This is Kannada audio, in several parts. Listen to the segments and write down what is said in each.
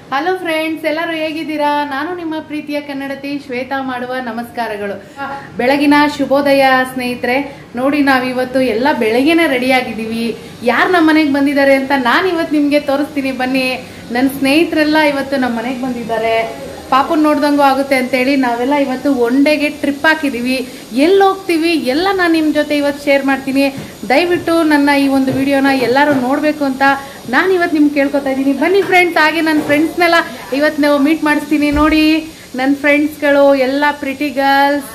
ಹಲೋ ಫ್ರೆಂಡ್ಸ್ ಎಲ್ಲರೂ ಹೇಗಿದ್ದೀರಾ ನಾನು ನಿಮ್ಮ ಪ್ರೀತಿಯ ಕನ್ನಡತಿ ಶ್ವೇತಾ ಮಾಡುವ ನಮಸ್ಕಾರಗಳು ಬೆಳಗಿನ ಶುಭೋದಯ ಸ್ನೇಹಿತರೆ ನೋಡಿ ನಾವಿವತ್ತು ಎಲ್ಲ ಬೆಳಗ್ಗೆನೆ ರೆಡಿ ಆಗಿದ್ದೀವಿ ಯಾರು ನಮ್ಮ ಮನೆಗೆ ಬಂದಿದ್ದಾರೆ ಅಂತ ನಾನು ಇವತ್ತು ನಿಮಗೆ ತೋರಿಸ್ತೀನಿ ಬನ್ನಿ ನನ್ನ ಸ್ನೇಹಿತರೆಲ್ಲ ಇವತ್ತು ನಮ್ಮ ಮನೆಗೆ ಬಂದಿದ್ದಾರೆ ಪಾಪನ್ ನೋಡ್ದಂಗೂ ಆಗುತ್ತೆ ಅಂತೇಳಿ ನಾವೆಲ್ಲ ಇವತ್ತು ಒನ್ ಡೇಗೆ ಟ್ರಿಪ್ ಹಾಕಿದ್ದೀವಿ ಎಲ್ಲಿ ಹೋಗ್ತೀವಿ ಎಲ್ಲ ನಾನು ನಿಮ್ಮ ಜೊತೆ ಇವತ್ತು ಶೇರ್ ಮಾಡ್ತೀನಿ ದಯವಿಟ್ಟು ನನ್ನ ಈ ಒಂದು ವಿಡಿಯೋನ ಎಲ್ಲರೂ ನೋಡಬೇಕು ಅಂತ ನಾನು ಇವತ್ತು ನಿಮ್ಗೆ ಕೇಳ್ಕೊತಾ ಇದ್ದೀನಿ ಬನ್ನಿ ಫ್ರೆಂಡ್ಸ್ ಹಾಗೆ ನನ್ನ ಫ್ರೆಂಡ್ಸ್ನೆಲ್ಲ ಇವತ್ತು ನಾವು ಮೀಟ್ ಮಾಡಿಸ್ತೀನಿ ನೋಡಿ ನನ್ನ ಫ್ರೆಂಡ್ಸ್ಗಳು ಎಲ್ಲ ಪ್ರಿಟಿ ಗರ್ಲ್ಸ್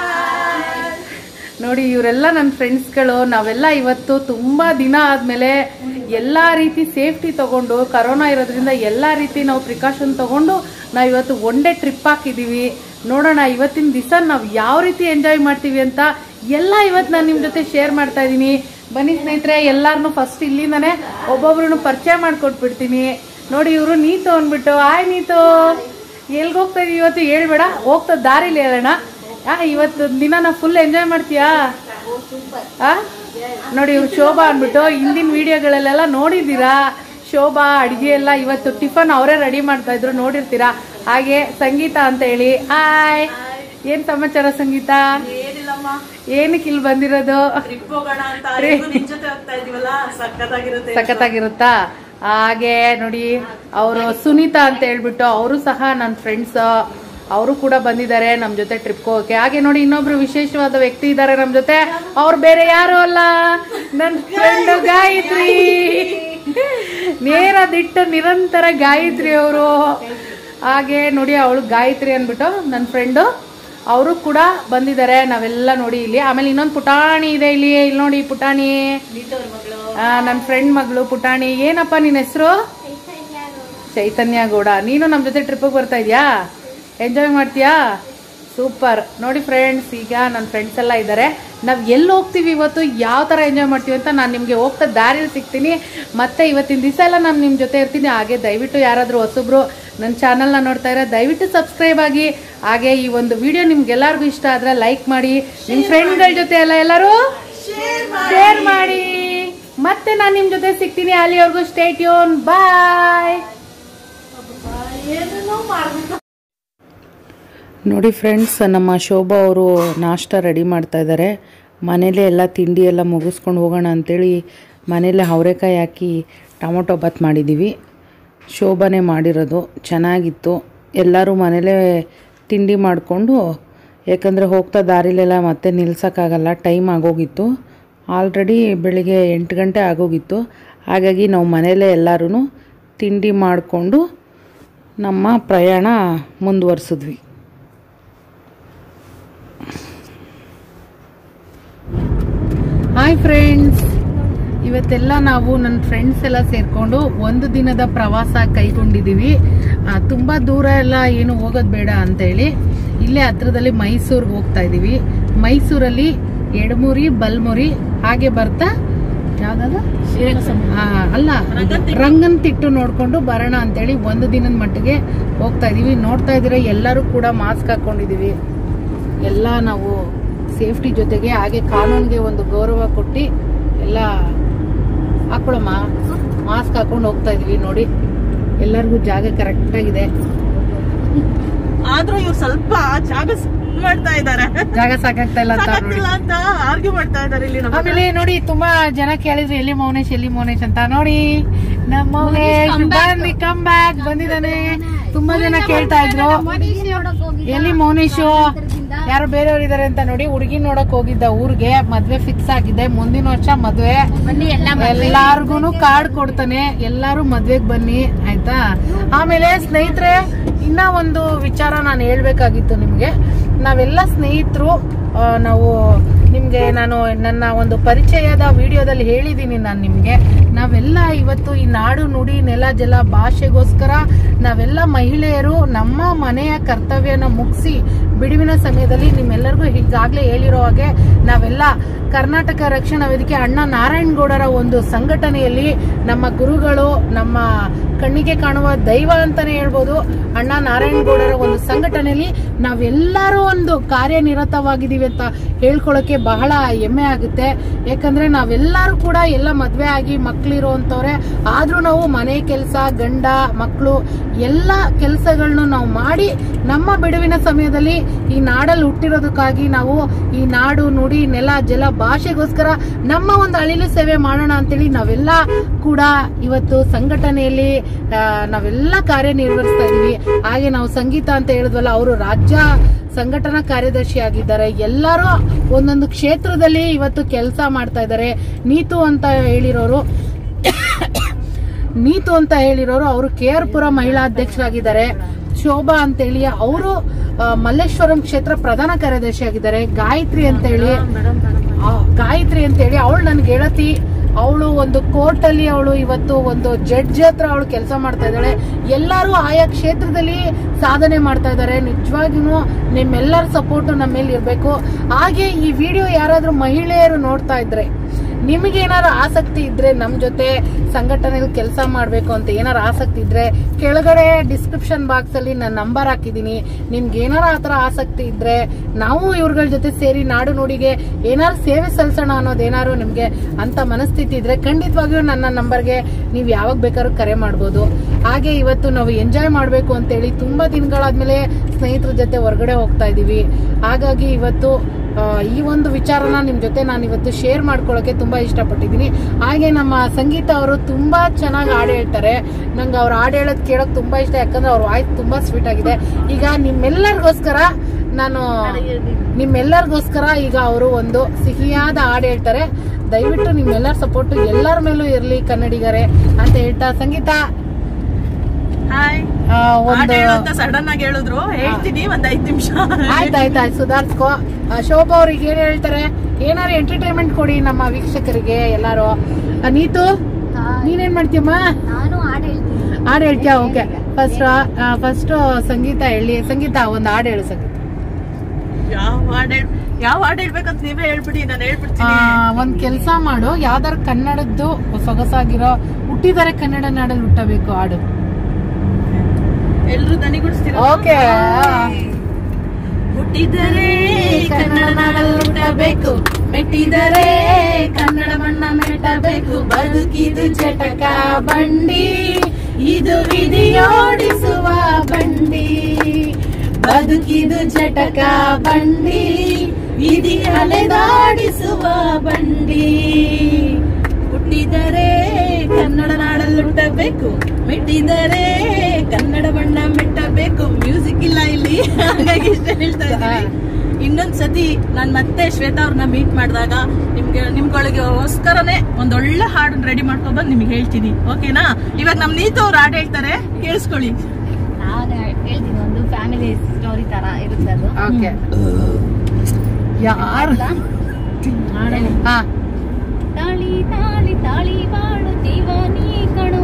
ನೋಡಿ ಇವರೆಲ್ಲ ನನ್ನ ಫ್ರೆಂಡ್ಸ್ಗಳು ನಾವೆಲ್ಲ ಇವತ್ತು ತುಂಬ ದಿನ ಆದಮೇಲೆ ಎಲ್ಲ ರೀತಿ ಸೇಫ್ಟಿ ತಗೊಂಡು ಕರೋನಾ ಇರೋದ್ರಿಂದ ಎಲ್ಲ ರೀತಿ ನಾವು ಪ್ರಿಕಾಷನ್ ತಗೊಂಡು ನಾವು ಇವತ್ತು ಒನ್ ಡೇ ಟ್ರಿಪ್ ಹಾಕಿದ್ದೀವಿ ನೋಡೋಣ ಇವತ್ತಿನ ದಿವಸ ನಾವು ಯಾವ ರೀತಿ ಎಂಜಾಯ್ ಮಾಡ್ತೀವಿ ಅಂತ ಎಲ್ಲ ಇವತ್ತು ನಾನು ನಿಮ್ಮ ಜೊತೆ ಶೇರ್ ಮಾಡ್ತಾ ಇದ್ದೀನಿ ಬನ್ನಿ ಸ್ನೇಹಿತರೆ ಎಲ್ಲಾರನು ಫಸ್ಟ್ ಇಲ್ಲಿಂದಾನೆ ಒಬ್ಬೊಬ್ರು ಪರಿಚಯ ಮಾಡ್ಕೊಟ್ಬಿಡ್ತೀನಿ ನೋಡಿ ಇವರು ನೀತು ಅಂದ್ಬಿಟ್ಟು ಆಯ್ ನೀತು ಎಲ್ಗೆ ಹೋಗ್ತಾ ಇದೀವಿ ಇವತ್ತು ಹೇಳ್ಬೇಡ ಹೋಗ್ತಾ ದಾರಿಲಿ ಹೇಳೋಣ ಆ ಇವತ್ತು ದಿನ ನಾ ಫುಲ್ ಎಂಜಾಯ್ ಮಾಡ್ತೀಯಾ ಆ ನೋಡಿ ಇವ್ರು ಶೋಭಾ ಅಂದ್ಬಿಟ್ಟು ಹಿಂದಿನ ವಿಡಿಯೋಗಳಲ್ಲೆಲ್ಲ ನೋಡಿದ್ದೀರಾ ಶೋಭಾ ಅಡಿಗೆ ಎಲ್ಲ ಇವತ್ತು ಟಿಫನ್ ಅವರೇ ರೆಡಿ ಮಾಡ್ತಾ ಇದ್ರು ನೋಡಿರ್ತೀರಾ ಹಾಗೆ ಸಂಗೀತ ಅಂತ ಹೇಳಿ ಹಾಯ್ ಏನ್ ಸಮಾಚಾರ ಸಂಗೀತ ಏನಿಲ್ಲಮ್ಮ ಏನಕ್ಕೆ ಇಲ್ಲಿ ಬಂದಿರೋದು ಟ್ರಿಪ್ ಹೋಗೋಣ ಅಂತ ಇದು ನಿನ್ ಜೊತೆ ಹೋಗ್ತಾ ಇದೀವಲ್ಲ ಸಖತ್ತಾಗಿರುತ್ತೆ ಸಖತ್ತಾಗಿರುತ್ತಾ ಹಾಗೆ ನೋಡಿ ಅವರು ಸುನೀತಾ ಅಂತ ಹೇಳ್ಬಿಟ್ಟು ಅವರು ಸಹ ನನ್ನ ಫ್ರೆಂಡ್ಸ್ ಅವರು ಕೂಡ ಬಂದಿದ್ದಾರೆ ನಮ್ಮ ಜೊತೆ ಟ್ರಿಪ್ ಹೋಗಕ್ಕೆ ಹಾಗೆ ನೋಡಿ ಇನ್ನೊಬ್ರು ವಿಶೇಷವಾದ ವ್ಯಕ್ತಿ ಇದ್ದಾರೆ ನಮ್ಮ ಜೊತೆ ಅವ್ರು ಬೇರೆ ಯಾರು ಅಲ್ಲ ನನ್ನ ಫ್ರೆಂಡ್ ಗಾಯತ್ರಿ ನೇರ ದಿಟ್ಟ ನಿರಂತರ ಗಾಯತ್ರಿ ಅವರು ಹಾಗೆ ನೋಡಿ ಅವಳು ಗಾಯತ್ರಿ ಅಂದ್ಬಿಟ್ಟು ನನ್ನ ಫ್ರೆಂಡು ಅವರು ಕೂಡ ಬಂದಿದ್ದಾರೆ ನಾವೆಲ್ಲ ನೋಡಿ ಇಲ್ಲಿ ಆಮೇಲೆ ಇನ್ನೊಂದು ಪುಟಾಣಿ ಇದೆ ಇಲ್ಲಿ ಇಲ್ಲಿ ನೋಡಿ ಪುಟಾಣಿ ಆ, ನನ್ನ ಫ್ರೆಂಡ್ ಮಗಳು ಪುಟಾಣಿ ಏನಪ್ಪ ನಿನ್ನ ಹೆಸರು ಚೈತನ್ಯ ಗೌಡ ನೀನು ನಮ್ಮ ಜೊತೆ ಟ್ರಿಪ್ಗೆ ಬರ್ತಾ ಇದೀಯಾ ಎಂಜಾಯ್ ಮಾಡ್ತೀಯಾ ಸೂಪರ್ ನೋಡಿ ಫ್ರೆಂಡ್ಸ್ ಈಗ ನನ್ನ ಫ್ರೆಂಡ್ಸ್ ಎಲ್ಲ ಇದ್ದಾರೆ ನಾವು ಎಲ್ಲಿ ಹೋಗ್ತೀವಿ ಇವತ್ತು ಯಾವ ಥರ ಎಂಜಾಯ್ ಮಾಡ್ತೀವಿ ಅಂತ ನಾನು ನಿಮಗೆ ಹೋಗ್ತಾ ದಾರಿಯಲ್ಲಿ ಸಿಗ್ತೀನಿ ಮತ್ತೆ ಇವತ್ತಿನ ದಿವಸ ಎಲ್ಲ ನಾನು ನಿಮ್ಮ ಜೊತೆ ಇರ್ತೀನಿ ಹಾಗೆ ದಯವಿಟ್ಟು ಯಾರಾದರೂ ಹೊಸಬ್ರು ನನ್ನ ಚಾನಲ್ನ ನೋಡ್ತಾ ಇರೋ ದಯವಿಟ್ಟು ಸಬ್ಸ್ಕ್ರೈಬ್ ಆಗಿ ಹಾಗೆ ಈ ಒಂದು ವಿಡಿಯೋ ನಿಮ್ಗೆಲ್ಲರಿಗೂ ಇಷ್ಟ ಆದರೆ ಲೈಕ್ ಮಾಡಿ ನಿಮ್ಮ ಫ್ರೆಂಡ್ಗಳ ಜೊತೆ ಎಲ್ಲ ಎಲ್ಲರೂ ಶೇರ್ ಮಾಡಿ ಮತ್ತೆ ನಾನು ನಿಮ್ ಜೊತೆ ಸಿಗ್ತೀನಿ ಅಲ್ಲಿವರೆಗೂ ಸ್ಟೇಟ್ ಯೂನ್ ಬಾಯ್ ನೋಡಿ ಫ್ರೆಂಡ್ಸ್ ನಮ್ಮ ಶೋಭಾ ಅವರು ನಾಷ್ಟ ರೆಡಿ ಮಾಡ್ತಾ ಇದ್ದಾರೆ ಮನೇಲೆ ಎಲ್ಲ ತಿಂಡಿ ಎಲ್ಲ ಮುಗಿಸ್ಕೊಂಡು ಹೋಗೋಣ ಅಂತೇಳಿ ಮನೇಲೆ ಅವರೆಕಾಯಿ ಹಾಕಿ ಟೊಮೊಟೊ ಬಾತ್ ಮಾಡಿದ್ದೀವಿ ಶೋಭಾನೇ ಮಾಡಿರೋದು ಚೆನ್ನಾಗಿತ್ತು ಎಲ್ಲರೂ ಮನೇಲೇ ತಿಂಡಿ ಮಾಡಿಕೊಂಡು ಯಾಕಂದರೆ ಹೋಗ್ತಾ ದಾರಿಲೆಲ್ಲ ಮತ್ತೆ ನಿಲ್ಸೋಕ್ಕಾಗಲ್ಲ ಟೈಮ್ ಆಗೋಗಿತ್ತು ಆಲ್ರೆಡಿ ಬೆಳಿಗ್ಗೆ ಎಂಟು ಗಂಟೆ ಆಗೋಗಿತ್ತು ಹಾಗಾಗಿ ನಾವು ಮನೇಲೇ ಎಲ್ಲರೂ ತಿಂಡಿ ಮಾಡಿಕೊಂಡು ನಮ್ಮ ಪ್ರಯಾಣ ಮುಂದುವರಿಸಿದ್ವಿ ಹಾಯ್ ಫ್ರೆಂಡ್ಸ್ ಇವತ್ತೆಲ್ಲ ನಾವು ನನ್ನ ಫ್ರೆಂಡ್ಸ್ ಎಲ್ಲ ಸೇರ್ಕೊಂಡು ಒಂದು ದಿನದ ಪ್ರವಾಸ ಕೈಗೊಂಡಿದ್ದೀವಿ ಆ, ತುಂಬಾ ದೂರ ಎಲ್ಲ ಏನು ಹೋಗೋದು ಬೇಡ ಅಂತೇಳಿ ಇಲ್ಲೇ ಹತ್ರದಲ್ಲಿ ಮೈಸೂರಿಗೆ ಹೋಗ್ತಾ ಇದ್ದೀವಿ ಮೈಸೂರಲ್ಲಿ ಎಡಮುರಿ ಬಲ್ಮುರಿ ಹಾಗೆ ಬರ್ತಾ ಯಾವ್ದಾದ್ರು ಆ, ಅಲ್ಲ ರಂಗನ್ ತಿಟ್ಟು ನೋಡ್ಕೊಂಡು ಬರೋಣ ಅಂತೇಳಿ ಒಂದು ದಿನದ ಮಟ್ಟಿಗೆ ಹೋಗ್ತಾ ಇದೀವಿ ನೋಡ್ತಾ ಇದ್ದೀರಾ ಎಲ್ಲರೂ ಕೂಡ ಮಾಸ್ಕ್ ಹಾಕೊಂಡಿದೀವಿ ಎಲ್ಲ ನಾವು ಸೇಫ್ಟಿ ಜೊತೆಗೆ ಹಾಗೆ ಕಾನೂನಿಗೆ ಒಂದು ಗೌರವ ಕೊಟ್ಟು ಎಲ್ಲ ಹಾಕೊಳಮ್ಮ ಮಾಸ್ಕ್ ಹಾಕೊಂಡು ಹೋಗ್ತಾ ಇದೀವಿ ನೋಡಿ ಎಲ್ಲರಿಗೂ ಜಾಗ ಕರೆಕ್ಟ್ ಆಗಿದೆ ಆದ್ರೂ ಇವ್ರು ಸ್ವಲ್ಪ ಜಾಗ ಸ್- ಮಾಡ್ತಾ ಇದಾರೆ ಜಾಗ ಸಾಕಾಗ್ತಾ ಇಲ್ಲ ಅಂತ ಅವ್ರು ನೋಡಿ ಸಾಕಾಗ್ತಿಲ್ಲ ಅಂತ ಆರ್ಗ್ಯೂ ಮಾಡ್ತಾ ಇದಾರೆ ಇಲ್ಲಿ ನಮ್ಮ ಆಮೇಲೆ ನೋಡಿ ತುಂಬಾ ಜನ ಕೇಳಿದ್ರು ಎಲ್ಲಿ ಮೌನೇಶ್ ಎಲ್ಲಿ ಮೌನೇಶ್ ಅಂತ ನೋಡಿ ನಮ್ಮ ಮೌನೇಶ್ ಬಂದಿ ಕಮ್ ಬ್ಯಾಕ್ ಬಂದಿದ್ದಾನೆ ತುಂಬಾ ಜನ ಕೇಳ್ತಾ ಇದ್ರು ಎಲ್ಲಿ ಮೌನೇಶು ಯಾರೋ ಬೇರೆಯವ್ರು ಇದಾರೆ ಅಂತ ನೋಡಿ ಹುಡುಗಿ ನೋಡಕ್ ಹೋಗಿದ್ದ ಊರಿಗೆ ಮದ್ವೆ ಫಿಕ್ಸ್ ಆಗಿದೆ ಮುಂದಿನ ವರ್ಷ ಮದ್ವೆ ಎಲ್ಲಾರ್ಗುನು ಕಾರ್ಡ್ ಕೊಡ್ತಾನೆ ಎಲ್ಲಾರು ಮದ್ವೆಗ್ ಬನ್ನಿ ಆಯ್ತಾ ಆಮೇಲೆ ಸ್ನೇಹಿತರೆ ಇನ್ನ ಒಂದು ವಿಚಾರ ನಾನು ಹೇಳ್ಬೇಕಾಗಿತ್ತು ನಿಮ್ಗೆ ನಾವೆಲ್ಲ ಸ್ನೇಹಿತರು ಆ, ನಾವು ನಿಮ್ಗೆ ನಾನು ನನ್ನ ಒಂದು ಪರಿಚಯದ ವಿಡಿಯೋದಲ್ಲಿ ಹೇಳಿದ್ದೀನಿ ನಾನು ನಿಮ್ಗೆ ನಾವೆಲ್ಲ ಇವತ್ತು ಈ ನಾಡು ನುಡಿ ನೆಲ ಜಲ ಭಾಷೆಗೋಸ್ಕರ ನಾವೆಲ್ಲ ಮಹಿಳೆಯರು ನಮ್ಮ ಮನೆಯ ಕರ್ತವ್ಯನ ಮುಗಿಸಿ ಬಿಡುವಿನ ಸಮಯದಲ್ಲಿ ನಿಮ್ಮೆಲ್ಲರಿಗೂ ಈಗಾಗಲೇ ಹೇಳಿರೋ ಹಾಗೆ ನಾವೆಲ್ಲ ಕರ್ನಾಟಕ ರಕ್ಷಣಾ ವೇದಿಕೆ ಅಣ್ಣ ನಾರಾಯಣಗೌಡರ ಒಂದು ಸಂಘಟನೆಯಲ್ಲಿ ನಮ್ಮ ಗುರುಗಳು ನಮ್ಮ ಕಣ್ಣಿಗೆ ಕಾಣುವ ದೈವ ಅಂತಾನೆ ಹೇಳ್ಬೋದು ಅಣ್ಣ ನಾರಾಯಣಗೌಡರ ಒಂದು ಸಂಘಟನೆಯಲ್ಲಿ ನಾವೆಲ್ಲರೂ ಒಂದು ಕಾರ್ಯನಿರತವಾಗಿದ್ದೀವಿ ಅಂತ ಹೇಳ್ಕೊಳ್ಳೋಕೆ ಬಹಳ ಹೆಮ್ಮೆ ಆಗುತ್ತೆ ಯಾಕಂದ್ರೆ ನಾವೆಲ್ಲರೂ ಕೂಡ ಎಲ್ಲ ಮದ್ವೆ ಆಗಿ ಮಕ್ಳಿರೋಂಥವ್ರೆ ಆದ್ರೂ ನಾವು ಮನೆ ಕೆಲಸ ಗಂಡ ಮಕ್ಕಳು ಎಲ್ಲ ಕೆಲಸಗಳನ್ನು ನಾವು ಮಾಡಿ ನಮ್ಮ ಬಿಡುವಿನ ಸಮಯದಲ್ಲಿ ಈ ನಾಡಲ್ಲಿ ಹುಟ್ಟಿರೋದಕ್ಕಾಗಿ ನಾವು ಈ ನಾಡು ನುಡಿ ನೆಲ ಜಲ ಭಾಷೆಗೋಸ್ಕರ ನಮ್ಮ ಒಂದು ಅಳಿಲು ಸೇವೆ ಮಾಡೋಣ ಅಂತೇಳಿ ನಾವೆಲ್ಲ ಕೂಡ ಇವತ್ತು ಸಂಘಟನೆಯಲ್ಲಿ ಆ, ನಾವೆಲ್ಲ ಕಾರ್ಯನಿರ್ವಹಿಸ್ತಾ ಇದೀವಿ ಹಾಗೆ ನಾವು ಸಂಗೀತ ಅಂತ ಹೇಳಿದ್ವಲ್ಲ ಅವರು ರಾಜ್ಯ ಸಂಘಟನಾ ಕಾರ್ಯದರ್ಶಿ ಆಗಿದ್ದಾರೆ ಎಲ್ಲರೂ ಒಂದೊಂದು ಕ್ಷೇತ್ರದಲ್ಲಿ ಇವತ್ತು ಕೆಲಸ ಮಾಡ್ತಾ ಇದ್ದಾರೆ ನೀತು ಅಂತ ಹೇಳಿರೋರು ನೀತು ಅಂತ ಹೇಳಿರೋರು ಅವರು ಕೆ ಆರ್ ಪುರ ಮಹಿಳಾ ಅಧ್ಯಕ್ಷರಾಗಿದ್ದಾರೆ ಶೋಭಾ ಅಂತ ಹೇಳಿ ಅವರು ಮಲ್ಲೇಶ್ವರಂ ಕ್ಷೇತ್ರ ಪ್ರಧಾನ ಕಾರ್ಯದರ್ಶಿ ಆಗಿದ್ದಾರೆ ಗಾಯತ್ರಿ ಅಂತ ಹೇಳಿ ಆ, ಗಾಯತ್ರಿ ಅಂತ ಹೇಳಿ ಅವಳು ನನ್ ಗೆಳತಿ ಅವಳು ಒಂದು ಕೋರ್ಟ್ ಅಲ್ಲಿ ಅವಳು ಇವತ್ತು ಒಂದು ಜಡ್ಜ್ ಹತ್ರ ಅವಳು ಕೆಲಸ ಮಾಡ್ತಾ ಇದ್ದಾಳೆ ಎಲ್ಲರೂ ಆಯಾ ಕ್ಷೇತ್ರದಲ್ಲಿ ಸಾಧನೆ ಮಾಡ್ತಾ ಇದ್ದಾರೆ ನಿಜವಾಗಿನೂ ನಿಮ್ಮೆಲ್ಲರ ಸಪೋರ್ಟ್ ನಮ್ಮ ಮೇಲೆ ಇರಬೇಕು ಹಾಗೆ ಈ ವಿಡಿಯೋ ಯಾರಾದ್ರೂ ಮಹಿಳೆಯರು ನೋಡ್ತಾ ಇದ್ರೆ ನಿಮಗೆ ಏನಾದ್ರು ಆಸಕ್ತಿ ಇದ್ರೆ ನಮ್ ಜೊತೆ ಸಂಘಟನೆಯಲ್ಲಿ ಕೆಲಸ ಮಾಡ್ಬೇಕು ಅಂತ ಏನಾರು ಆಸಕ್ತಿ ಇದ್ರೆ ಕೆಳಗಡೆ ಡಿಸ್ಕ್ರಿಪ್ಷನ್ ಬಾಕ್ಸ್ ಅಲ್ಲಿ ನನ್ನ ನಂಬರ್ ಹಾಕಿದೀನಿ ನಿಮ್ಗೆ ಏನಾರ ಆತರ ಆಸಕ್ತಿ ಇದ್ರೆ ನಾವು ಇವ್ರಗಳ ಜೊತೆ ಸೇರಿ ನಾಡು ನುಡಿಗೆ ಏನಾರು ಸೇವೆ ಸಲ್ಲಿಸೋಣ ಅನ್ನೋದು ಏನಾರು ನಿಮ್ಗೆ ಅಂತ ಮನಸ್ಥಿತಿ ಇದ್ರೆ ಖಂಡಿತವಾಗಿಯೂ ನನ್ನ ನಂಬರ್ಗೆ ನೀವು ಯಾವಾಗ ಬೇಕಾದ್ರೂ ಕರೆ ಮಾಡ್ಬೋದು ಹಾಗೆ ಇವತ್ತು ನಾವು ಎಂಜಾಯ್ ಮಾಡ್ಬೇಕು ಅಂತೇಳಿ ತುಂಬಾ ದಿನಗಳಾದ್ಮೇಲೆ ಸ್ನೇಹಿತರ ಜೊತೆ ಹೊರಗಡೆ ಹೋಗ್ತಾ ಇದೀವಿ ಹಾಗಾಗಿ ಇವತ್ತು ಆ, ಈ ಒಂದು ವಿಚಾರನ ನಿಮ್ ಜೊತೆ ನಾನು ಇವತ್ತು ಶೇರ್ ಮಾಡ್ಕೊಳ್ಳೋಕೆ ತುಂಬಾ ಇಷ್ಟಪಟ್ಟಿದ್ದೀನಿ ಹಾಗೆ ನಮ್ಮ ಸಂಗೀತ ಅವರು ತುಂಬಾ ಚೆನ್ನಾಗಿ ಹಾಡು ಹೇಳ್ತಾರೆ ನಂಗೆ ಅವ್ರ ಹಾಡು ಹೇಳೋದ್ ಕೇಳೋಕ್ ತುಂಬಾ ಇಷ್ಟ ಯಾಕಂದ್ರೆ ಅವ್ರ ವಾಯ್ಸ್ ತುಂಬಾ ಸ್ವೀಟ್ ಆಗಿದೆ ಈಗ ನಿಮ್ಮೆಲ್ಲರಿಗೋಸ್ಕರ ನಾನು ನಿಮ್ಮೆಲ್ಲರಿಗೋಸ್ಕರ ಈಗ ಅವರು ಒಂದು ಸಿಹಿಯಾದ ಹಾಡು ಹೇಳ್ತಾರೆ ದಯವಿಟ್ಟು ನಿಮ್ಮೆಲ್ಲರ ಸಪೋರ್ಟ್ ಎಲ್ಲರ ಮೇಲೂ ಇರ್ಲಿ ಕನ್ನಡಿಗರೇ ಅಂತ ಹೇಳ್ತಾ ಸಂಗೀತ ಹಾಯ್ ಆ, ಒಂದು ಅಂತ ಸಡನ್ ಆಗಿ ಹೇಳಿದ್ರು ಹೇಳ್ತೀನಿ ಒಂದ್ ಐದ್ ನಿಮಿಷ ಆಯ್ತಾಯ್ತು ಆಯ್ತು ಸುಧಾರ್ಸ್ಕೋ ಆ, ಶೋಭಾ ಅವ್ರಿಗೆ ಏನ್ ಹೇಳ್ತಾರೆ ಏನಾರು ಎಂಟರ್ಟೈನ್ಮೆಂಟ್ ಕೊಡಿ ನಮ್ಮ ವೀಕ್ಷಕರಿಗೆ ಎಲ್ಲಾರು ಆ, ನೀತು ನೀನೇನ್ ಮಾಡ್ತೀಯಮ್ಮ ನಾನು ಹಾಡು ಹೇಳ್ತೀನಿ ಹಾಡು ಹೇಳ್ತೀಯಾ ಓಕೆ ಫಸ್ಟ್ ಫಸ್ಟ್ ಸಂಗೀತ ಹೇಳಿ ಸಂಗೀತ ಒಂದು ಹಾಡು ಹೇಳು ಸಂಗೀತ ಯಾವ ಹಾಡ್ ಹೇಳ್ ಯಾವ ಹಾಡ್ ಹೇಳ್ಬೇಕಂತ ನೀವೇ ಹೇಳ್ಬಿಡಿ ನಾನು ಆ, ಹೇಳ್ಬಿಡ್ತೀನಿ ಒಂದ್ ಕೆಲ್ಸ ಮಾಡು ಯಾವ್ದಾರ ಕನ್ನಡದ್ದು ಸೊಗಸಾಗಿರೋ ಹುಟ್ಟಿದರೆ ಕನ್ನಡ ನಾಡಲ್ಲಿ ಹುಟ್ಟಬೇಕು ಹಾಡು ಎಲ್ರು ದನಿಗುಡಿಸ್ತೀರ ಓಕೆ ಹುಟ್ಟಿದರೆ ಕನ್ನಡ ನಾಡಲ್ಲಿ ಹುಟ್ಟಬೇಕು ಮೆಟ್ಟಿದರೆ ಕನ್ನಡ ಮಣ್ಣ ಮೆಟ್ಟಬೇಕು ಬದುಕಿದು ಚಟಕ ಬಂಡಿ ಇದು ವಿಧಿಯೋಡಿಸುವ ಬಂಡಿ ಬದುಕಿದು ಚಟಕ ಬಂಡಿ ವಿಧಿ ಅಲೆದಾಡಿಸುವ ಬಂಡಿ ಹುಟ್ಟಿದರೆ ಕನ್ನಡ ನಾಡಲ್ಲಿ ಹುಟ್ಟಬೇಕು ಮೆಟ್ಟಿದರೆ ಕನ್ನಡ ಬಣ್ಣ ಮೆಟ್ಟಬೇಕು ಮ್ಯೂಸಿಕ್ ಇಲ್ಲ ಇಲ್ಲಿ ಹಾಗಾಗಿ ಇಷ್ಟ ಹೇಳ್ತಾ ಇದ್ದೀನಿ ಇನ್ನೊಂದ್ ಸತಿ ನಾನ್ ಮತ್ತೆ ಶ್ವೇತಾ ಅವ್ರನ್ನ ಮೀಟ್ ಮಾಡಿದಾಗ ನಿಮ್ಗೆ ನಿಮ್ಗಳಿಗೋಸ್ಕರನೇ ಒಂದೊಳ್ಳೆ ಹಾಡು ರೆಡಿ ಮಾಡ್ಕೊಂಡ್ ಬಂದು ನಿಮ್ಗೆ ಹೇಳ್ತೀನಿ ಓಕೆನಾ ಇವಾಗ ನಮ್ ನೀತು ಅವ್ರು ಹಾಡು ಹೇಳ್ತಾರೆ ಕೇಳಿಸ್ಕೊಳ್ಳಿ ನಾನು ಹೇಳ್ತೀನಿ ಒಂದು ಫ್ಯಾಮಿಲಿ ಸ್ಟೋರಿ ತರ ಇರುತ್ತೆ ಅದು ಓಕೆ ಯಾರು ಹಾ ತಾಳಿ ತಾಳಿ ತಾಳಿ ಬಾಳು ಜೀವ ನೀ ಕಣೋ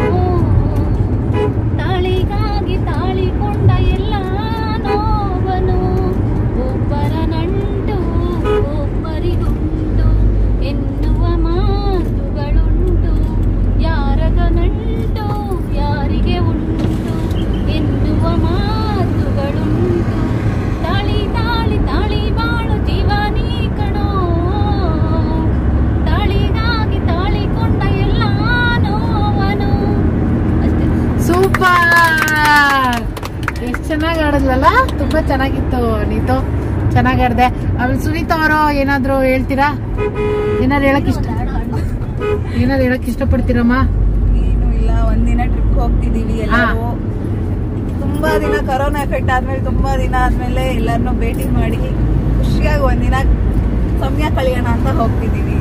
ತಾಳಿಗಾಗಿ ತಾಳಿಕೊಂಡ ಎಲ್ಲ ನೋವನು ಒಬ್ಬರ ನಂಟು ಒಬ್ಬರಿಗುಂಟು ಎನ್ನುವ ಮಾತುಗಳುಂಟು ಯಾರದ ನಂಟು ಯಾರಿಗೆ ಉಂಟು ಎನ್ನುವ ಮಾತುಗಳುಂಟು ತಾಳಿ ತಾಳಿ ತಾಳಿ ಬಾಳು ಜೀವ ನೀ ಕಣೋ ತಾಳಿಗಾಗಿ ತಾಳಿಕೊಂಡ ಎಲ್ಲ ನೋವನು ಅಷ್ಟೇ ಸೂಪರ್ ಎಷ್ಟ್ ಚೆನ್ನಾಗಿ ಆಡಿದ್ಲಲ್ಲ ತುಂಬಾ ಚೆನ್ನಾಗಿತ್ತು ನೀತು ಚೆನ್ನಾಗಿ ಆಡ್ದೆ ಆಮೇಲೆ ಸುನೀತಾ ಅವರು ಏನಾದ್ರು ಹೇಳ್ತೀರಾ ಏನಾದ್ರು ಹೇಳಕ್ ಇಷ್ಟ ಏನಾದ್ರು ಹೇಳಕ್ ಇಷ್ಟಪಡ್ತೀರಮ್ಮ ಏನು ಇಲ್ಲ ಒಂದಿನ ಟ್ರಿಪ್ ಹೋಗ್ತಿದೀವಿ ಹಾ. ಎಲ್ಲರೂ ತುಂಬಾ ದಿನ ಕರೋನಾ ಎಫೆಕ್ಟ್ ಆದ್ಮೇಲೆ ತುಂಬಾ ದಿನ ಆದ್ಮೇಲೆ ಎಲ್ಲರನ್ನೂ ಭೇಟಿ ಮಾಡಿ ಖುಷಿಯಾಗಿ ಒಂದಿನ ಸಮಯ ಕಳೆಯೋಣ ಅಂತ ಹೋಗ್ತಿದೀವಿ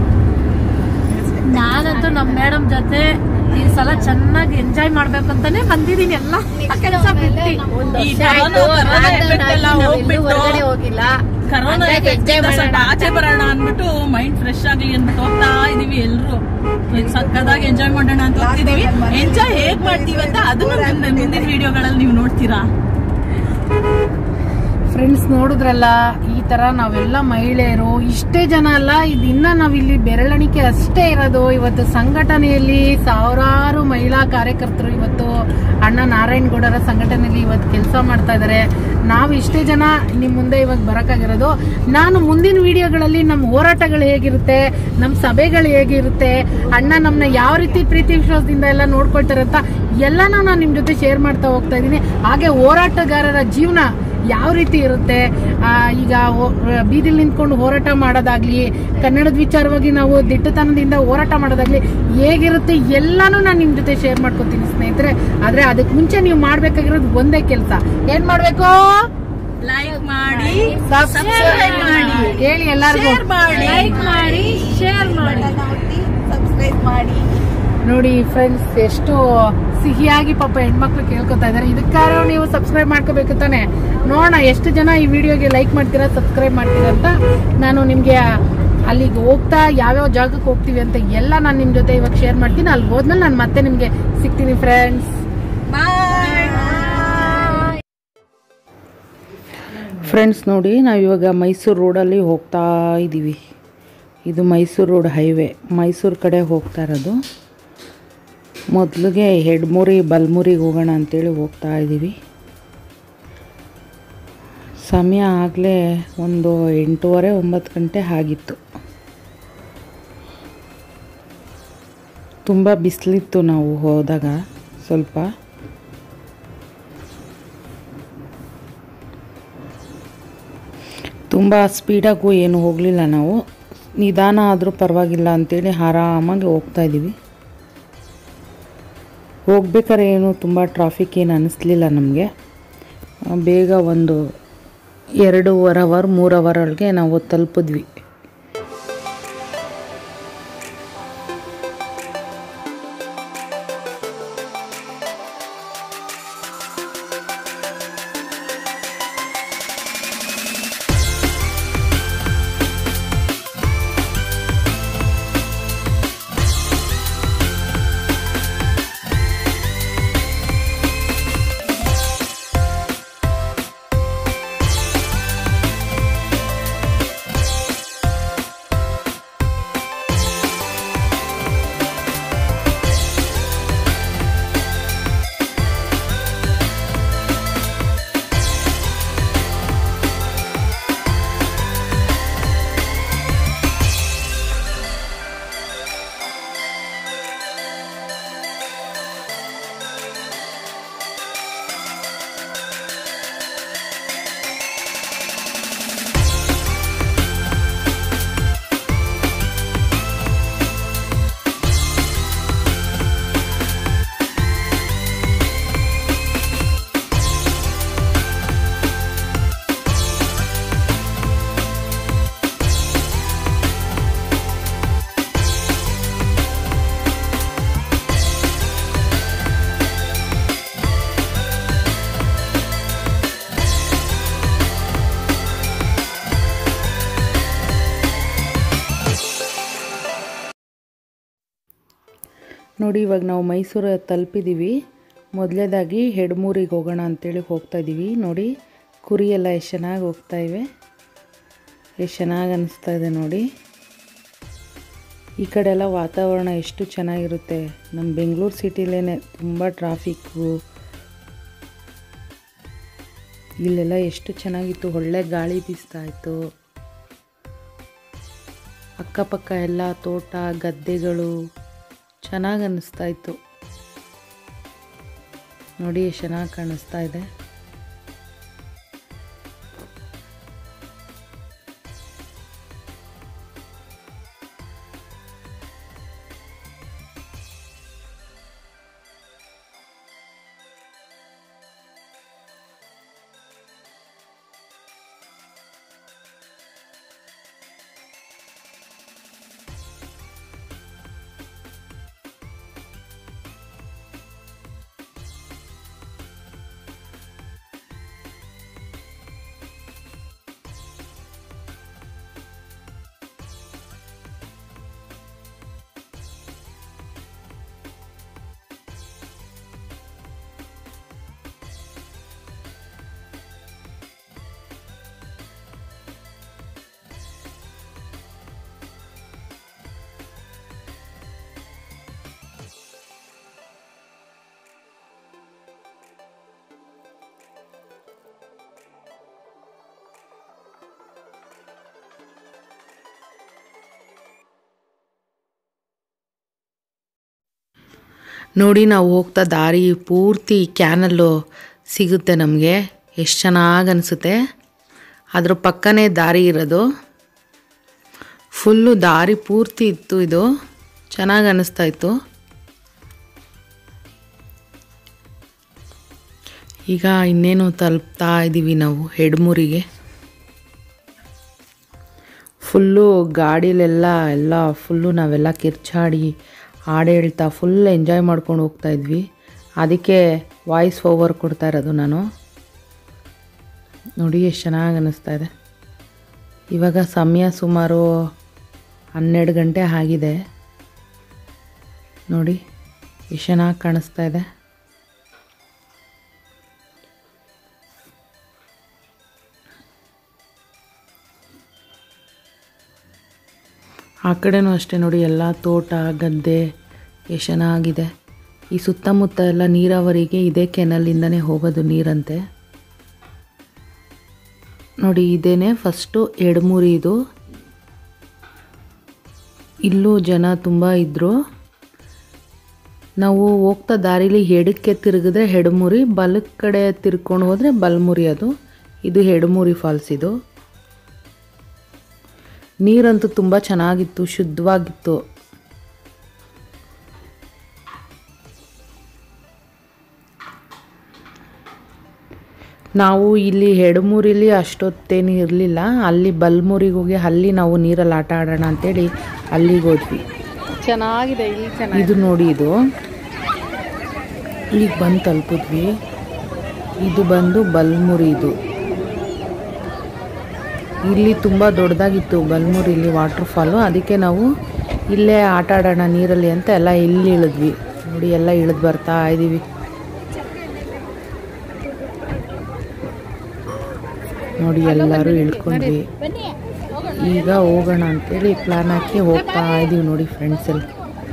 ನಾನಂತೂ ನಮ್ಮ ಮೇಡಮ್ ಜೊತೆ ಈ ಸಲ ಚೆನ್ನಾಗಿ ಎಂಜಾಯ್ ಮಾಡ್ಬೇಕು ಅಂತಾನೆ ಬಂದಿದೀನಿ ಎಲ್ಲ ಕೆಲಸ ಬಿಟ್ಟು ಈ ಕರೋನಾ ಕರೋನಾ effect ಎಲ್ಲ ಹೋಗ್ಬಿಟ್ಟು ಹೊರಗಡೆ ಹೋಗಿಲ್ಲ ಕರೋನಾ ಹಂಗಾಗಿ effect enjoy ಇಂದ ಸ್ವಲ್ಪ ಮಾಡೋಣ ಆಚೆ ಬರೋಣ ಅಂದ್ಬಿಟ್ಟು ಮೈಂಡ್ ಫ್ರೆಶ್ ಆಗ್ಲಿ ಅಂದ್ಬಿಟ್ಟು ಹೋಗ್ತಾ ಇದೀವಿ ಎಲ್ರು ಸಕ್ಕದಾಗಿ ಎಂಜಾಯ್ ಮಾಡೋಣ ಅಂತ ಹೋಗ್ತಿದೀವಿ ಎಂಜಾಯ್ ಹೇಗ್ ಮಾಡ್ತೀವಿ ಅಂತ ಅದನ್ನು ಮುಂದಿನ ಮುಂದಿನ ವಿಡಿಯೋಗಳಲ್ಲಿ ನೀವು ನೋಡ್ತೀರಾ ಫ್ರೆಂಡ್ಸ್ ನೋಡಿದ್ರಲ್ಲ ಈ ತರ ನಾವೆಲ್ಲ ಮಹಿಳೆಯರು ಇಷ್ಟೇ ಜನ ಅಲ್ಲ ಇದಿನ್ನ ನಾವಿಲ್ಲಿ ಬೆರಳೆಣಿಕೆ ಅಷ್ಟೇ ಇರೋದು ಇವತ್ತು ಸಂಘಟನೆಯಲ್ಲಿ ಸಾವಿರಾರು ಮಹಿಳಾ ಕಾರ್ಯಕರ್ತರು ಇವತ್ತು ಅಣ್ಣ ನಾರಾಯಣಗೌಡರ ಸಂಘಟನೆಯಲ್ಲಿ ಇವತ್ತು ಕೆಲಸ ಮಾಡ್ತಾ ಇದ್ದಾರೆ ನಾವು ಇಷ್ಟೇ ಜನ ನಿಮ್ ಮುಂದೆ ಇವಾಗ ಬರಕಾಗಿರೋದು ನಾನು ಮುಂದಿನ ವಿಡಿಯೋಗಳಲ್ಲಿ ನಮ್ಮ ಹೋರಾಟಗಳು ಹೇಗಿರುತ್ತೆ ನಮ್ಮ ಸಭೆಗಳು ಹೇಗಿರುತ್ತೆ ಅಣ್ಣ ನಮ್ಮನ್ನ ಯಾವ ರೀತಿ ಪ್ರೀತಿ ವಿಶ್ವಾಸದಿಂದ ಎಲ್ಲ ನೋಡ್ಕೊಳ್ತಾರೆ ಅಂತ ಎಲ್ಲಾನು ನಾನು ನಿಮ್ ಜೊತೆ ಶೇರ್ ಮಾಡ್ತಾ ಹೋಗ್ತಾ ಇದ್ದೀನಿ ಹಾಗೆ ಹೋರಾಟಗಾರರ ಜೀವನ ಯಾವ ರೀತಿ ಇರುತ್ತೆ ಆ, ಈಗ ಹೋ- ಬೀದಿಲಿ ನಿಂತ್ಕೊಂಡು ಹೋರಾಟ ಮಾಡೋದಾಗ್ಲಿ ಕನ್ನಡದ ವಿಚಾರವಾಗಿ ನಾವು ದಿಟ್ಟತನದಿಂದ ಹೋರಾಟ ಮಾಡೋದಾಗ್ಲಿ ಹೇಗಿರುತ್ತೆ ಎಲ್ಲಾನು ನಾನು ನಿಮ್ ಜೊತೆ ಶೇರ್ ಮಾಡ್ಕೊತೀನಿ ಸ್ನೇಹಿತರೆ ಆದ್ರೆ ಅದಕ್ಕೆ ಮುಂಚೆ ನೀವು ಮಾಡ್ಬೇಕಾಗಿರೋದು ಒಂದೇ ಕೆಲಸ ಏನ್ ಮಾಡ್ಬೇಕು ಲೈಕ್ ಮಾಡಿ Subscribe ಮಾಡಿ. ಹೇಳಿ ಎಲ್ಲಾರ್ಗು ಶೇರ್ ಮಾಡಿ ಲೈಕ್ ಮಾಡಿ ಶೇರ್ ಮಾಡಿ ಸಬ್ಸ್ಕ್ರೈಬ್ ಮಾಡಿ ನೋಡಿ ಫ್ರೆಂಡ್ಸ್ ಎಷ್ಟು ಸಿಹಿಯಾಗಿ ಪಾಪ ಹೆಣ್ಮಕ್ಳು ಕೇಳ್ಕೊತಾ ಇದಾರೆ ಇದಕ್ಕಾದ್ರೂ ನೀವು ಸಬ್ಸ್ಕ್ರೈಬ್ ಮಾಡ್ಕೋಬೇಕು ತಾನೆ ನೋಡೋಣ ಎಷ್ಟು ಜನ ಈ ವಿಡಿಯೋಗೆ ಲೈಕ್ ಮಾಡ್ತೀರಾ ಸಬ್ಸ್ಕ್ರೈಬ್ ಮಾಡ್ತೀರಾ ಅಂತ ನಾನು ನಿಮ್ಗೆ ಅಲ್ಲಿಗೆ ಹೋಗ್ತಾ ಯಾವ್ಯಾವ ಜಾಗಕ್ಕೆ ಹೋಗ್ತೀವಿ ಅಂತ ಎಲ್ಲ ನಾನು ನಿಮ್ ಜೊತೆ ಇವಾಗ ಶೇರ್ ಮಾಡ್ತೀನಿ ಅಲ್ಲಿ ಹೋದ್ಮೇಲೆ ನಾನು ಮತ್ತೆ ನಿಮ್ಗೆ ಸಿಗ್ತೀನಿ ಫ್ರೆಂಡ್ಸ್ ಫ್ರೆಂಡ್ಸ್ ನೋಡಿ ನಾವು ಇವಾಗ ಮೈಸೂರು ರೋಡಲ್ಲಿ ಹೋಗ್ತಾ ಇದ್ದೀವಿ ಇದು ಮೈಸೂರು ರೋಡ್ ಹೈವೇ ಮೈಸೂರು ಕಡೆ ಹೋಗ್ತಾ ಇರೋದು ಮೊದಲಿಗೆ ಹೆಡ್ಮುರಿ ಬಲ್ಮುರಿಗೆ ಹೋಗೋಣ ಅಂತೇಳಿ ಹೋಗ್ತಾ ಇದ್ದೀವಿ ಸಮಯ ಆಗಲೇ ಒಂದು ಎಂಟೂವರೆ ಒಂಬತ್ತು ಗಂಟೆ ಆಗಿತ್ತು ತುಂಬ ಬಿಸಿಲಿತ್ತು ನಾವು ಹೋದಾಗ ಸ್ವಲ್ಪ ತುಂಬ ಸ್ಪೀಡಾಗೂ ಏನು ಹೋಗಲಿಲ್ಲ ನಾವು ನಿಧಾನ ಆದರೂ ಪರವಾಗಿಲ್ಲ ಅಂತೇಳಿ ಆರಾಮಾಗಿ ಹೋಗ್ತಾ ಇದ್ದೀವಿ ಹೋಗ್ಬೇಕಾದ್ರೆ ಏನು ತುಂಬ ಟ್ರಾಫಿಕ್ ಏನು ಅನ್ನಿಸ್ಲಿಲ್ಲ ನಮಗೆ ಬೇಗ ಒಂದು ಎರಡೂವರೆ ಅವರ್ ಮೂರು ಅವರ್ ಒಳಗೆ ನಾವು ತಲುಪಿದ್ವಿ ನೋಡಿ ಇವಾಗ ನಾವು ಮೈಸೂರು ತಲುಪಿದ್ದೀವಿ ಮೊದಲೇದಾಗಿ ಹೆಡ್ಮೂರಿಗೆ ಹೋಗೋಣ ಅಂತೇಳಿ ಹೋಗ್ತಾ ಇದ್ದೀವಿ ನೋಡಿ ಕುರಿ ಎಲ್ಲ ಎಷ್ಟು ಚೆನ್ನಾಗಿ ಹೋಗ್ತಾ ಇವೆ ಎಷ್ಟು ಚೆನ್ನಾಗಿ ಅನಿಸ್ತಾ ಇದೆ ನೋಡಿ ಈ ಕಡೆ ಎಲ್ಲ ವಾತಾವರಣ ಎಷ್ಟು ಚೆನ್ನಾಗಿರುತ್ತೆ ನಮ್ಮ ಬೆಂಗಳೂರು ಸಿಟಿಲೇ ತುಂಬ ಟ್ರಾಫಿಕ್ಕು ಇಲ್ಲೆಲ್ಲ ಎಷ್ಟು ಚೆನ್ನಾಗಿತ್ತು ಒಳ್ಳೆ ಗಾಳಿ ಬೀಸ್ತಾ ಇತ್ತು ಅಕ್ಕಪಕ್ಕ ಎಲ್ಲ ತೋಟ ಗದ್ದೆಗಳು ಚೆನ್ನಾಗಿ ಅನ್ನಿಸ್ತಾ ಇತ್ತು ನೋಡಿ ಎಷ್ಟು ಚೆನ್ನಾಗಿ ಕಾಣಿಸ್ತಾ ಇದೆ ನೋಡಿ ನಾವು ಹೋಗ್ತಾ ದಾರಿ ಪೂರ್ತಿ ಕ್ಯಾನಲ್ಲು ಸಿಗುತ್ತೆ ನಮಗೆ ಎಷ್ಟು ಚೆನ್ನಾಗಿ ಅನಿಸುತ್ತೆ ಅದ್ರ ಪಕ್ಕನೇ ದಾರಿ ಇರೋದು ಫುಲ್ಲು ದಾರಿ ಪೂರ್ತಿ ಇತ್ತು ಇದು ಚೆನ್ನಾಗಿ ಅನ್ನಿಸ್ತಾ ಇತ್ತು ಈಗ ಇನ್ನೇನು ತಲುಪ್ತಾ ಇದ್ದೀವಿ ನಾವು ಹೆಡ್ಮೂರಿಗೆ ಫುಲ್ಲು ಗಾಡಿಲೆಲ್ಲ ಎಲ್ಲ ಫುಲ್ಲು ನಾವೆಲ್ಲ ಕಿರ್ಚಾಡಿ ಹಾಡು ಹೇಳ್ತಾ ಫುಲ್ ಎಂಜಾಯ್ ಮಾಡ್ಕೊಂಡು ಹೋಗ್ತಾ ಇದ್ವಿ ಅದಕ್ಕೆ ವಾಯ್ಸ್ ಓವರ್ ಕೊಡ್ತಾ ಇರೋದು ನಾನು ನೋಡಿ ಎಷ್ಟು ಚೆನ್ನಾಗಿ ಅನ್ನಿಸ್ತಾ ಇದೆ ಇವಾಗ ಸಮಯ ಸುಮಾರು ಹನ್ನೆರಡು ಗಂಟೆ ಆಗಿದೆ ನೋಡಿ ಎಷ್ಟು ಚೆನ್ನಾಗಿ ಕಾಣಿಸ್ತಾ ಇದೆ ಆ ಕಡೆನೂ ಅಷ್ಟೇ ನೋಡಿ ಎಲ್ಲ ತೋಟ ಗದ್ದೆ ಎಷ್ಟು ಚೆನ್ನಾಗಿದೆ ಈ ಸುತ್ತಮುತ್ತ ಎಲ್ಲ ನೀರಾವರಿಗೆ ಇದೇ ಕೆನಲಿಂದನೇ ಹೋಗೋದು ನೀರಂತೆ ನೋಡಿ ಇದೇನೆ ಫಸ್ಟು ಎಡಮೂರಿ ಇದು ಇಲ್ಲೂ ಜನ ತುಂಬ ಇದ್ದರು ನಾವು ಹೋಗ್ತಾ ದಾರಿಲಿ ಎಡಕ್ಕೆ ತಿರುಗಿದ್ರೆ ಹೆಡಮುರಿ ಬಲಕ್ಕೆ ಕಡೆ ತಿರ್ಕೊಂಡು ಹೋದರೆ ಬಲ್ಮುರಿ ಅದು ಇದು ಹೆಡಮೂರಿ ಫಾಲ್ಸ್ ಇದು ನೀರಂತೂ ತುಂಬ ಚೆನ್ನಾಗಿತ್ತು ಶುದ್ಧವಾಗಿತ್ತು ನಾವು ಇಲ್ಲಿ ಹೆಡಮೂರಿಲಿ ಅಷ್ಟೊತ್ತೇನು ಇರಲಿಲ್ಲ ಅಲ್ಲಿ ಬಲ್ಮೂರಿಗೆ ಹೋಗಿ ಅಲ್ಲಿ ನಾವು ನೀರಲ್ಲಿ ಆಟ ಆಡೋಣ ಅಂತೇಳಿ ಅಲ್ಲಿಗೆ ಹೋದ್ವಿ ಚೆನ್ನಾಗಿದೆ ಇಲ್ಲಿ ಚೆನ್ನಾಗಿ ಇದು ನೋಡಿ ಇದು ಇಲ್ಲಿಗೆ ಬಂದು ತಲುಪಿದ್ವಿ ಇದು ಬಂದು ಬಲ್ಮುರಿ ಇದು ಇಲ್ಲಿ ತುಂಬ ದೊಡ್ಡದಾಗಿತ್ತು ಬಲ್ಮುರಿಲಿ ವಾಟರ್ ಫಾಲು ಅದಕ್ಕೆ ನಾವು ಇಲ್ಲೇ ಆಟ ಆಡೋಣ ನೀರಲ್ಲಿ ಅಂತ ಎಲ್ಲ ಇಲ್ಲಿ ಇಳಿದ್ವಿ ನೋಡಿ ಎಲ್ಲ ಇಳಿದು ಬರ್ತಾ ಇದ್ದೀವಿ ನೋಡಿ ಎಲ್ಲರೂ ಇಳ್ಕೊಂಡ್ವಿ ಈಗ ಹೋಗೋಣ ಅಂತೇಳಿ ಪ್ಲಾನ್ ಹಾಕಿ ಹೋಗ್ತಾ ಇದ್ದೀವಿ ನೋಡಿ ಫ್ರೆಂಡ್ಸ್ ಎಲ್ಲ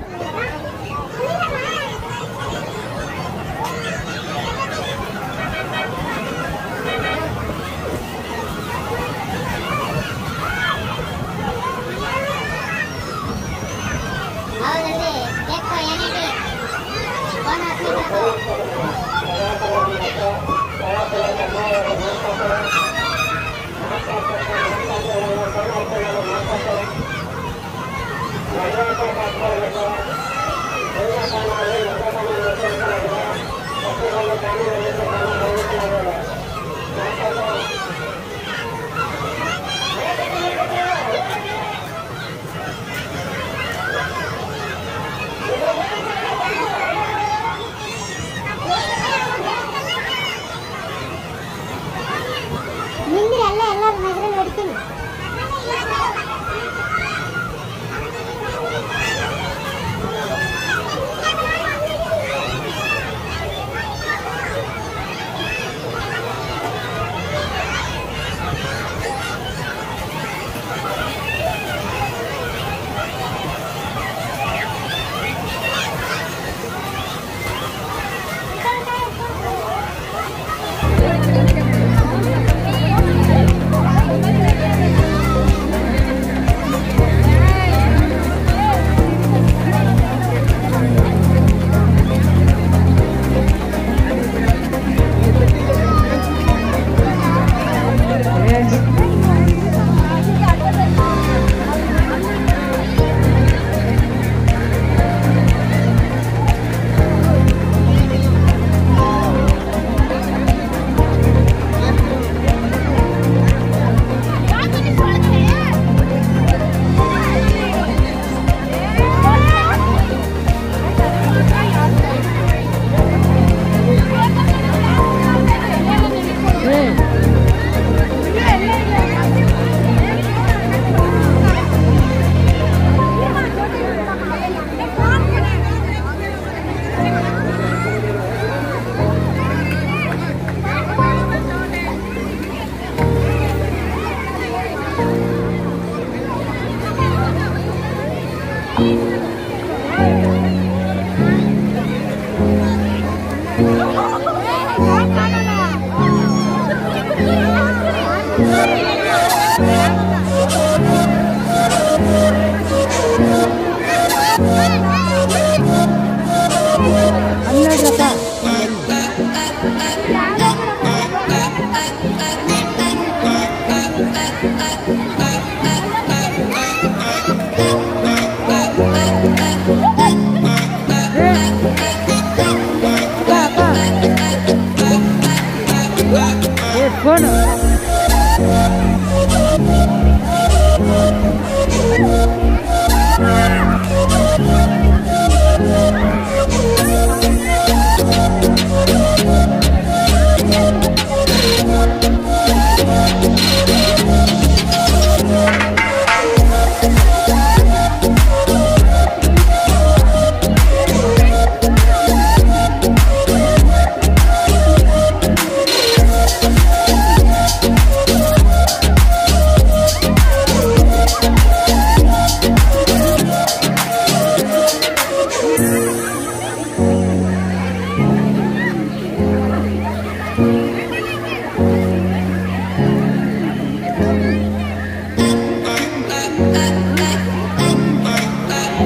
ನಿಂದ್ರಿ ಅಲ್ಲ ಎಲ್ಲರೂ ನಗರ ನೋಡ್ತೀನಿ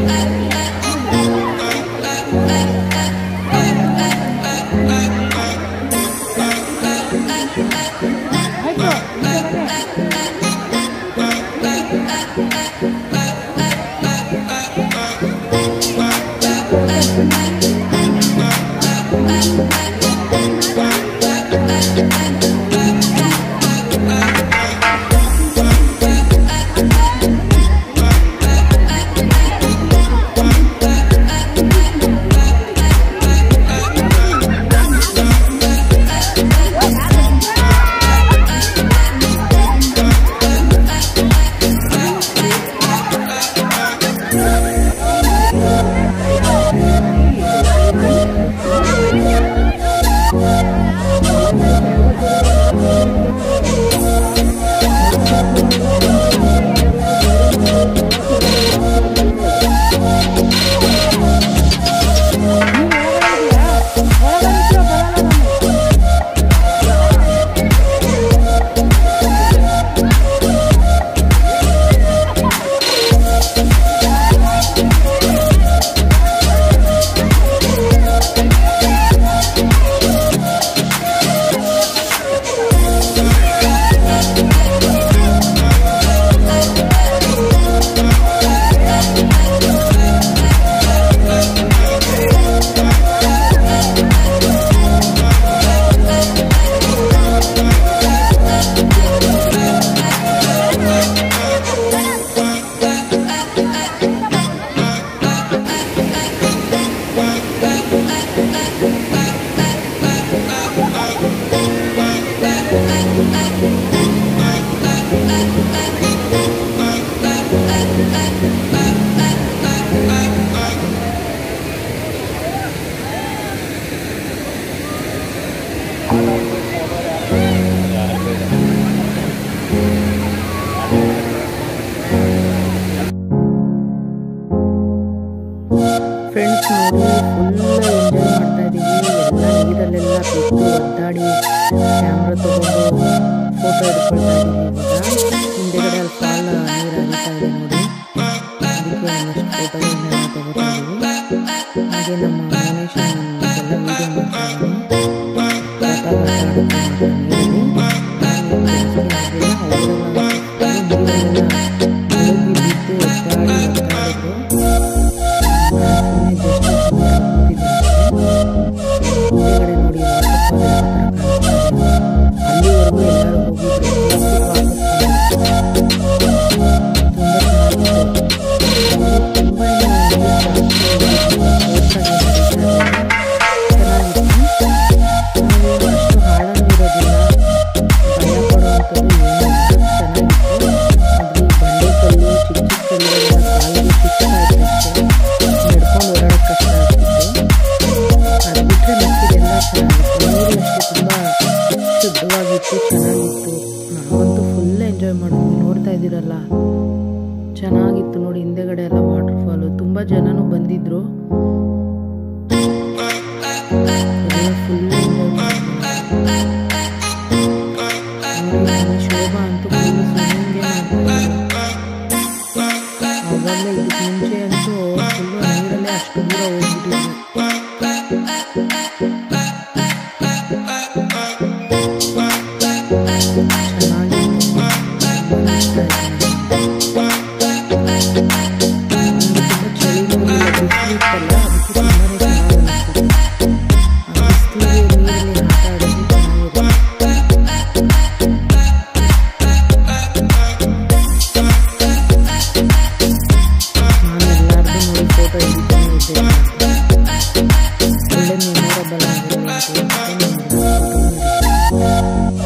ಫ್ರೆಂಡ್ಸ್ ನೋಡಿ ಫುಲ್ ಎಂಜಾಯ್ ಮಾಡ್ತಾ ಇದ್ದೀವಿ ಎಲ್ಲ ನೀರಲ್ಲೆಲ್ಲ ಬಿದ್ದು ಒದ್ದಾಡಿ ಕ್ಯಾಮ್ರಾ ತಗೊಂಡು ಫೋಟೋ ಹಿಡ್ಕೊಳ್ತಾ ಇದ್ದೀವಿ ಇವಾಗ ಹಿಂದೆಗಡೆ ಅಲ್ಲಿ ಫಾಲ್ ನೀರು ಹರಿತಾ ಇದೆ ನೋಡಿ ಅದಕ್ಕೆ ಒಂದಷ್ಟು ಫೋಟೋಗಳನ್ನೆಲ್ಲ ತಗೋತಾ ಇದ್ದೀವಿ ಹಾಗೆ ನಮ್ಮ ಗಣೇಶ ಎಲ್ಲ ವೀಡಿಯೋ ಮಾಡ್ತಾ ಇದ್ದೀನಿ ಆಟ ಆಡೋಕ್ಕೆ ಮಾತ್ರ ನೀರಲ್ಲಿ ಹಾಗೆ ಅವರೆಲ್ಲ ನೀರಲ್ಲೆಲ್ಲ ಮುಳುಗಿ ಬಿದ್ದು ಒದ್ದಾಡಿ ಒದ್ದಾಡಿದ್ರು ಹಿಂದೆಗಡೆ ನೋಡಿ ಅಲ್ಲಿವರೆಗೂ ಎಲ್ಲರೂ ಹೋಗಿದ್ರು ಅಷ್ಟು ಹಾಳಾನು ಇರೋದಿಲ್ಲ ಭಯ ಪಡುವಂಥದ್ದು ಏನಿಲ್ಲ ಚೆನ್ನಾಗಿತ್ತು ಅದ್ರ ಬಂಡೆಕಲ್ಲು ಚಿಕ್ಕ ಚಿಕ್ಕ ಕಲ್ಲುಗಳೆಲ್ಲ ಕಾಲಿಗೆ ಸಿಗ್ತಾ ಇತ್ತು ನಡ್ಕೊಂಡು ಓಡಾಡೋಕೆ ಕಷ್ಟ ಆಗ್ತಿತ್ತು ಅದು ಬಿಟ್ಟರೆ ಮಿಕ್ಕಿದೆಲ್ಲ ಚೆನ್ನಾಗಿತ್ತು ನೀರು ಅಷ್ಟೇ ತುಂಬ ಶುದ್ಧವಾಗಿತ್ತು ಚೆನ್ನಾಗಿತ್ತು ನಾವಂತೂ ಫುಲ್ ಎಂಜಾಯ್ ಮಾಡಿದ್ವಿ ನೋಡ್ತಾ ಇದ್ದೀರಲ್ಲ ಚೆನ್ನಾಗಿತ್ತು ನೋಡಿ ಹಿಂದೆಗಡೆ ಎಲ್ಲ ವಾಟರ್ ಫಾಲು ತುಂಬ ಜನನೂ ಬಂದಿದ್ರು ಎಲ್ಲ ಫುಲ್ ಎಂಜಾಯ್ ಮಾಡಿದ್ವಿ ನೋಡಿ ನಮ್ಮ ಶೋಭಾ ಅಂತೂ ಫುಲ್ ಸ್ವಿಮ್ಮಿಂಗೇ ಮಾಡ್ತಾ ಇದ್ದಾರೆ ಆವಾಗಲೇ ಇದಕ್ಕೆ ಮುಂಚೆ ಅಂತೂ ಫುಲ್ಲು ನೀರಲ್ಲೇ ಅಷ್ಟು ದೂರ ಹೋಗ್ಬಿಟ್ಟಿದ್ವಿ ಚೆನ್ನಾಗಿತ್ತು ತುಂಬ ಇಷ್ಟ ಆಯ್ತು ನನಗೆ. ನನಗೆ ತುಂಬ ಚಳಿನೂ ಇರಲಿಲ್ಲ ಬಿಸಿಲು ಇತ್ತಲ್ಲ ಅದಕ್ಕೆ ತುಂಬಾನೇ ಚೆನ್ನಾಗಿ ಅನಿಸ್ತಿತ್ತು ಆ ಬಿಸಿಲಿಗೆ ನೀರಲ್ಲಿ ಆಟ ಆಡೋದು ಚೆನ್ನಾಗಿರುತ್ತೆ ನಾನು ಎಲ್ಲಾರ್ದು ನೋಡಿ ಫೋಟೋ ಹಿಡಿತಾನೆ ಇದ್ದೆ ಒಳ್ಳೆ ಮೆಮೊರಬಲ್ ಆಗಿರಲಿ ಅಂತ ಹೇಳ್ಬಿಟ್ಟು ನಾನು ಫೋಟೋ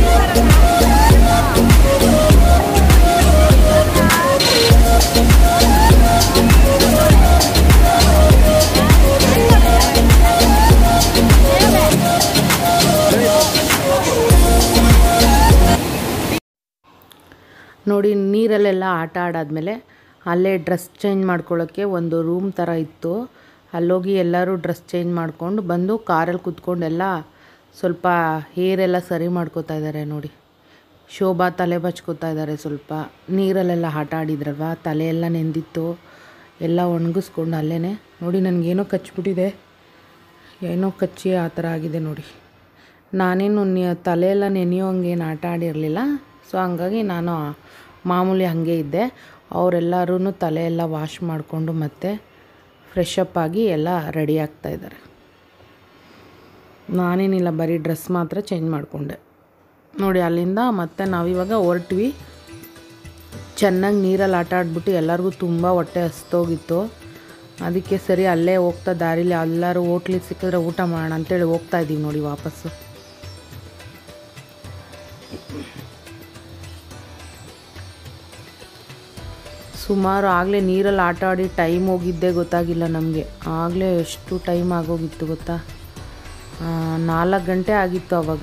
Thank ನೋಡಿ ನೀರಲ್ಲೆಲ್ಲ ಆಟ ಆಡಾದ್ಮೇಲೆ ಅಲ್ಲೇ ಡ್ರೆಸ್ ಚೇಂಜ್ ಮಾಡ್ಕೊಳ್ಳೋಕ್ಕೆ ಒಂದು ರೂಮ್ ಥರ ಇತ್ತು ಅಲ್ಲೋಗಿ ಎಲ್ಲರೂ ಡ್ರೆಸ್ ಚೇಂಜ್ ಮಾಡ್ಕೊಂಡು ಬಂದು ಕಾರಲ್ಲಿ ಕುತ್ಕೊಂಡೆಲ್ಲ ಸ್ವಲ್ಪ ಹೇರೆಲ್ಲ ಸರಿ ಮಾಡ್ಕೋತಾ ಇದ್ದಾರೆ ನೋಡಿ ಶೋಭಾ ತಲೆ ಬಚ್ಕೋತಾ ಇದ್ದಾರೆ ಸ್ವಲ್ಪ ನೀರಲ್ಲೆಲ್ಲ ಆಟ ಆಡಿದ್ರಲ್ವ ತಲೆ ಎಲ್ಲ ನೆಂದಿತ್ತು ಎಲ್ಲ ಒಣಗಿಸ್ಕೊಂಡು ಅಲ್ಲೇ ನೋಡಿ ನನಗೇನೋ ಕಚ್ಬಿಟ್ಟಿದೆ ಏನೋ ಕಚ್ಚಿ ಆ ಥರ ಆಗಿದೆ ನೋಡಿ ನಾನೇನು ನಿ- ತಲೆ ಎಲ್ಲ ನೆನೆಯೋಂಗೇನು ಆಟ ಆಡಿರಲಿಲ್ಲ ಸೊ ಹಂಗಾಗಿ ನಾನು ಮಾಮೂಲಿ ಹಾಗೆ ಇದ್ದೆ ಅವರೆಲ್ಲರೂ ತಲೆ ಎಲ್ಲ ವಾಶ್ ಮಾಡಿಕೊಂಡು ಮತ್ತೆ ಫ್ರೆಶ್ ಅಪ್ ಆಗಿ ಎಲ್ಲ ರೆಡಿ ಆಗ್ತಾ ಇದ್ದಾರೆ ನಾನೇನಿಲ್ಲ ಬರೀ ಡ್ರೆಸ್ ಮಾತ್ರ ಚೇಂಜ್ ಮಾಡಿಕೊಂಡೆ ನೋಡಿ ಅಲ್ಲಿಂದ ಮತ್ತೆ ನಾವಿವಾಗ ಹೊರಟ್ವಿ ಚೆನ್ನಾಗಿ ನೀರಲ್ಲಿ ಆಟ ಆಡ್ಬಿಟ್ಟು ಎಲ್ಲರಿಗೂ ತುಂಬ ಹೊಟ್ಟೆ ಹಸ್ತೋಗಿತ್ತು ಅದಕ್ಕೆ ಸರಿ ಅಲ್ಲೇ ಹೋಗ್ತಾ ದಾರಿಲಿ ಎಲ್ಲರೂ ಹೋಟ್ಲಿಗೆ ಸಿಕ್ಕಿದ್ರೆ ಊಟ ಮಾಡೋಣ ಅಂತೇಳಿ ಹೋಗ್ತಾ ಇದ್ದೀವಿ ನೋಡಿ ವಾಪಸ್ಸು ಸುಮಾರು ಆಗಲೇ ನೀರಲ್ಲಿ ಆಟ ಆಡಿ ಟೈಮ್ ಹೋಗಿದ್ದೇ ಗೊತ್ತಾಗಿಲ್ಲ ನಮಗೆ ಆಗಲೇ ಎಷ್ಟು ಟೈಮ್ ಆಗೋಗಿತ್ತು ಗೊತ್ತಾ ನಾಲ್ಕು ಗಂಟೆ ಆಗಿತ್ತು ಆವಾಗ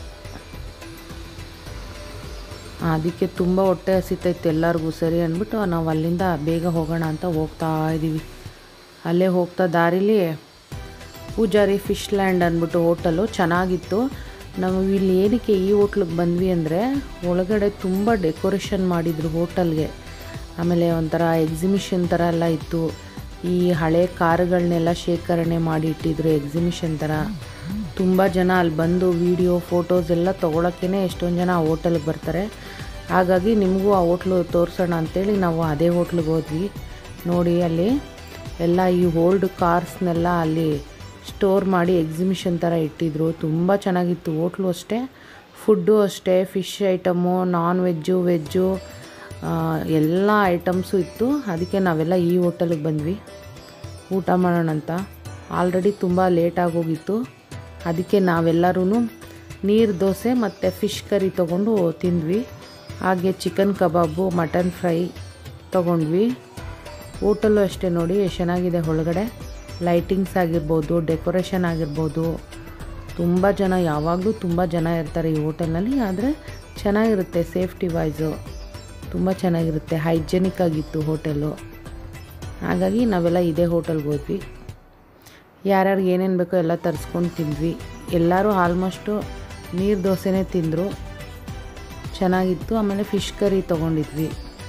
ಅದಕ್ಕೆ ತುಂಬ ಹೊಟ್ಟೆ ಹಸಿತೈತೆ ಎಲ್ಲರಿಗೂ ಸರಿ ಅಂದ್ಬಿಟ್ಟು ನಾವು ಅಲ್ಲಿಂದ ಬೇಗ ಹೋಗೋಣ ಅಂತ ಹೋಗ್ತಾ ಇದ್ದೀವಿ ಅಲ್ಲೇ ಹೋಗ್ತಾ ದಾರಿಲಿ ಪೂಜಾರಿ ಫಿಶ್ ಲ್ಯಾಂಡ್ ಅಂದ್ಬಿಟ್ಟು ಹೋಟೆಲು ಚೆನ್ನಾಗಿತ್ತು ನಾವು ಇಲ್ಲಿ ಏನಕ್ಕೆ ಈ ಹೋಟ್ಲಿಗೆ ಬಂದ್ವಿ ಅಂದರೆ ಒಳಗಡೆ ತುಂಬ ಡೆಕೋರೇಷನ್ ಮಾಡಿದರು ಹೋಟೆಲ್ಗೆ ಆಮೇಲೆ ಒಂಥರ ಎಕ್ಸಿಬಿಷನ್ ಥರ ಎಲ್ಲ ಇತ್ತು ಈ ಹಳೆ ಕಾರುಗಳನ್ನೆಲ್ಲ ಶೇಖರಣೆ ಮಾಡಿ ಇಟ್ಟಿದ್ರು ಎಕ್ಸಿಬಿಷನ್ ಥರ ತುಂಬ ಜನ ಅಲ್ಲಿ ಬಂದು ವಿಡಿಯೋ ಫೋಟೋಸ್ ಎಲ್ಲ ತೊಗೊಳಕ್ಕೇ ಎಷ್ಟೊಂದು ಜನ ಆ ಹೋಟೆಲ್ಗೆ ಬರ್ತಾರೆ ಹಾಗಾಗಿ ನಿಮಗೂ ಆ ಹೋಟ್ಲು ತೋರಿಸೋಣ ಅಂತೇಳಿ ನಾವು ಅದೇ ಹೋಟ್ಲಿಗೆ ಹೋದ್ವಿ ನೋಡಿ ಅಲ್ಲಿ ಎಲ್ಲ ಈ ಓಲ್ಡ್ ಕಾರ್ಸ್ನೆಲ್ಲ ಅಲ್ಲಿ ಸ್ಟೋರ್ ಮಾಡಿ ಎಕ್ಸಿಬಿಷನ್ ಥರ ಇಟ್ಟಿದ್ರು ತುಂಬ ಚೆನ್ನಾಗಿತ್ತು ಹೋಟ್ಲು ಅಷ್ಟೇ ಫುಡ್ಡು ಅಷ್ಟೇ fish item non veg veg ಎಲ್ಲ ಐಟಮ್ಸು ಇತ್ತು ಅದಕ್ಕೆ ನಾವೆಲ್ಲ ಈ ಹೋಟೆಲಿಗೆ ಬಂದ್ವಿ ಊಟ ಮಾಡೋಣ ಅಂತ ಆಲ್ರೆಡಿ ತುಂಬ ಲೇಟ್ ಆಗೋಗಿತ್ತು ಅದಕ್ಕೆ ನಾವೆಲ್ಲರೂ ನೀರು ದೋಸೆ ಮತ್ತು ಫಿಶ್ ಕರಿ ತೊಗೊಂಡು ತಿಂದ್ವಿ ಹಾಗೆ ಚಿಕನ್ ಕಬಾಬು ಮಟನ್ ಫ್ರೈ ತೊಗೊಂಡ್ವಿ ಹೋಟೆಲ್ಲು ಅಷ್ಟೇ ನೋಡಿ ಎಷ್ಟು ಚೆನ್ನಾಗಿದೆ ಒಳಗಡೆ ಲೈಟಿಂಗ್ಸ್ ಆಗಿರ್ಬೋದು ಡೆಕೋರೇಷನ್ ಆಗಿರ್ಬೋದು ತುಂಬ ಜನ ಯಾವಾಗಲೂ ತುಂಬ ಜನ ಇರ್ತಾರೆ ಈ ಹೋಟೆಲ್ನಲ್ಲಿ ಆದರೆ ಚೆನ್ನಾಗಿರುತ್ತೆ ಸೇಫ್ಟಿ ವೈಸು ತುಂಬ ಚೆನ್ನಾಗಿರುತ್ತೆ ಹೈಜೆನಿಕ್ ಆಗಿತ್ತು ಹೋಟೆಲ್ಲು ಹಾಗಾಗಿ ನಾವೆಲ್ಲ ಇದೇ ಹೋಟೆಲ್ಗೆ ಹೋದ್ವಿ ಯಾರ್ಯಾರಿಗೆ ಏನೇನು ಬೇಕೋ ಎಲ್ಲ ತರಿಸ್ಕೊಂಡು ತಿಂದ್ವಿ ಎಲ್ಲರೂ ಆಲ್ಮೋಸ್ಟು ನೀರು ದೋಸೆನೇ ತಿಂದರು ಚೆನ್ನಾಗಿತ್ತು ಆಮೇಲೆ ಫಿಶ್ ಕರಿ ತೊಗೊಂಡಿದ್ವಿ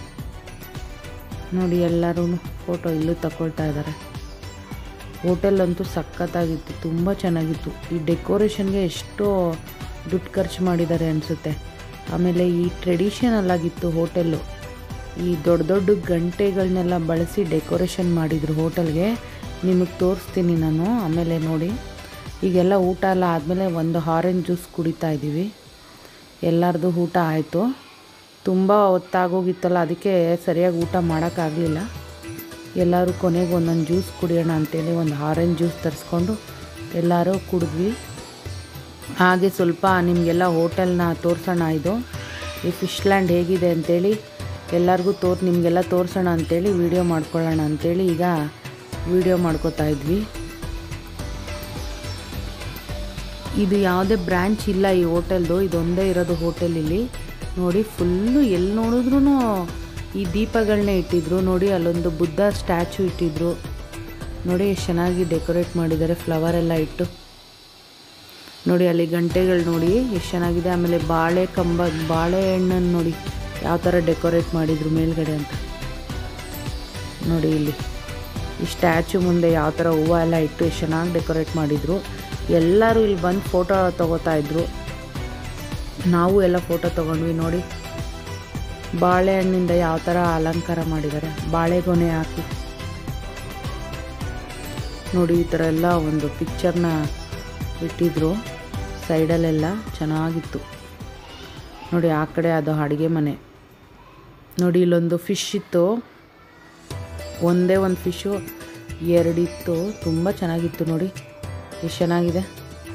ನೋಡಿ ಎಲ್ಲರೂ ಫೋಟೋ ಇಲ್ಲೂ ತಗೊಳ್ತಾ ಇದ್ದಾರೆ ಹೋಟೆಲ್ ಅಂತೂ ಸಖತ್ತಾಗಿತ್ತು ತುಂಬ ಚೆನ್ನಾಗಿತ್ತು ಈ ಡೆಕೋರೇಷನ್ಗೆ ಎಷ್ಟೋ ದುಡ್ಡು ಖರ್ಚು ಮಾಡಿದ್ದಾರೆ ಅನಿಸುತ್ತೆ ಆಮೇಲೆ ಈ ಟ್ರೆಡಿಷನಲ್ ಆಗಿತ್ತು ಹೋಟೆಲ್ಲು ಈ ದೊಡ್ಡ ದೊಡ್ಡ ಗಂಟೆಗಳನ್ನೆಲ್ಲ ಬಳಸಿ ಡೆಕೋರೇಷನ್ ಮಾಡಿದರು ಹೋಟೆಲ್ಗೆ ನಿಮಗೆ ತೋರಿಸ್ತೀನಿ ನಾನು ಆಮೇಲೆ ನೋಡಿ ಈಗೆಲ್ಲ ಊಟ ಎಲ್ಲ ಆದಮೇಲೆ ಒಂದು ಆರೆಂಜ್ ಜ್ಯೂಸ್ ಕುಡಿತಾ ಇದ್ದೀವಿ ಎಲ್ಲರದು ಊಟ ಆಯಿತು ತುಂಬ ಹೊತ್ತಾಗೋಗಿತ್ತಲ್ಲ ಅದಕ್ಕೆ ಸರಿಯಾಗಿ ಊಟ ಮಾಡೋಕ್ಕಾಗಲಿಲ್ಲ ಎಲ್ಲರೂ ಕೊನೆಗೆ ಒಂದೊಂದು ಜ್ಯೂಸ್ ಕುಡಿಯೋಣ ಅಂತೇಳಿ ಒಂದು ಆರೆಂಜ್ ಜ್ಯೂಸ್ ತರಿಸ್ಕೊಂಡು ಎಲ್ಲರೂ ಕುಡಿದ್ವಿ ಹಾಗೆ ಸ್ವಲ್ಪ ನಿಮಗೆಲ್ಲ ಹೋಟೆಲ್ನ ತೋರಿಸೋಣ ಇದು ಈ ಫಿಶ್ ಲ್ಯಾಂಡ್ ಹೇಗಿದೆ ಅಂತೇಳಿ ಎಲ್ಲರಿಗೂ ತೋರ್ ನಿಮಗೆಲ್ಲ ತೋರಿಸೋಣ ಅಂತೇಳಿ ವಿಡಿಯೋ ಮಾಡ್ಕೊಳ್ಳೋಣ ಅಂತೇಳಿ ಈಗ ವಿಡಿಯೋ ಮಾಡ್ಕೋತಾ ಇದ್ವಿ ಇದು ಯಾವುದೇ ಬ್ರ್ಯಾಂಚ್ ಇಲ್ಲ ಈ ಹೋಟೆಲ್ದು ಇದೊಂದೇ ಇರೋದು ಹೋಟೆಲ್ ಇಲ್ಲಿ ನೋಡಿ ಫುಲ್ಲು ಎಲ್ಲಿ ನೋಡಿದ್ರೂ ಈ ದೀಪಗಳನ್ನೇ ಇಟ್ಟಿದ್ರು ನೋಡಿ ಅಲ್ಲೊಂದು ಬುದ್ಧ ಸ್ಟ್ಯಾಚು ಇಟ್ಟಿದ್ರು ನೋಡಿ ಎಷ್ಟು ಚೆನ್ನಾಗಿ ಡೆಕೋರೇಟ್ ಮಾಡಿದ್ದಾರೆ ಫ್ಲವರ್ ಎಲ್ಲ ಇಟ್ಟು ನೋಡಿ ಅಲ್ಲಿ ಗಂಟೆಗಳು ನೋಡಿ ಎಷ್ಟು ಚೆನ್ನಾಗಿದೆ ಆಮೇಲೆ ಬಾಳೆ ಕಂಬ ಬಾಳೆಹಣ್ಣನ್ನು ನೋಡಿ ಯಾವ ಥರ ಡೆಕೋರೇಟ್ ಮಾಡಿದ್ರು ಮೇಲ್ಗಡೆ ಅಂತ ನೋಡಿ ಇಲ್ಲಿ ಈ ಸ್ಟ್ಯಾಚು ಮುಂದೆ ಯಾವ ಥರ ಹೂವು ಎಲ್ಲ ಇಟ್ಟು ಎಷ್ಟು ಚೆನ್ನಾಗಿ ಡೆಕೋರೇಟ್ ಮಾಡಿದರು ಎಲ್ಲರೂ ಇಲ್ಲಿ ಬಂದು ಫೋಟೋ ತಗೋತಾ ಇದ್ರು ನಾವು ಎಲ್ಲ ಫೋಟೋ ತೊಗೊಂಡ್ವಿ ನೋಡಿ ಬಾಳೆಹಣ್ಣಿಂದ ಯಾವ ಥರ ಅಲಂಕಾರ ಮಾಡಿದ್ದಾರೆ ಬಾಳೆಗೊನೆ ಹಾಕಿ ನೋಡಿ ಈ ಥರ ಎಲ್ಲ ಒಂದು ಪಿಕ್ಚರ್ನ ಇಟ್ಟಿದ್ರು ಸೈಡಲ್ಲೆಲ್ಲ ಚೆನ್ನಾಗಿತ್ತು ನೋಡಿ ಆ ಕಡೆ ಅದು ಅಡುಗೆ ಮನೆ ನೋಡಿ ಇಲ್ಲೊಂದು ಫಿಶ್ ಇತ್ತು ಒಂದೇ ಒಂದು ಫಿಶು ಎರಡಿತ್ತು ತುಂಬ ಚೆನ್ನಾಗಿತ್ತು ನೋಡಿ ಎಷ್ಟು ಚೆನ್ನಾಗಿದೆ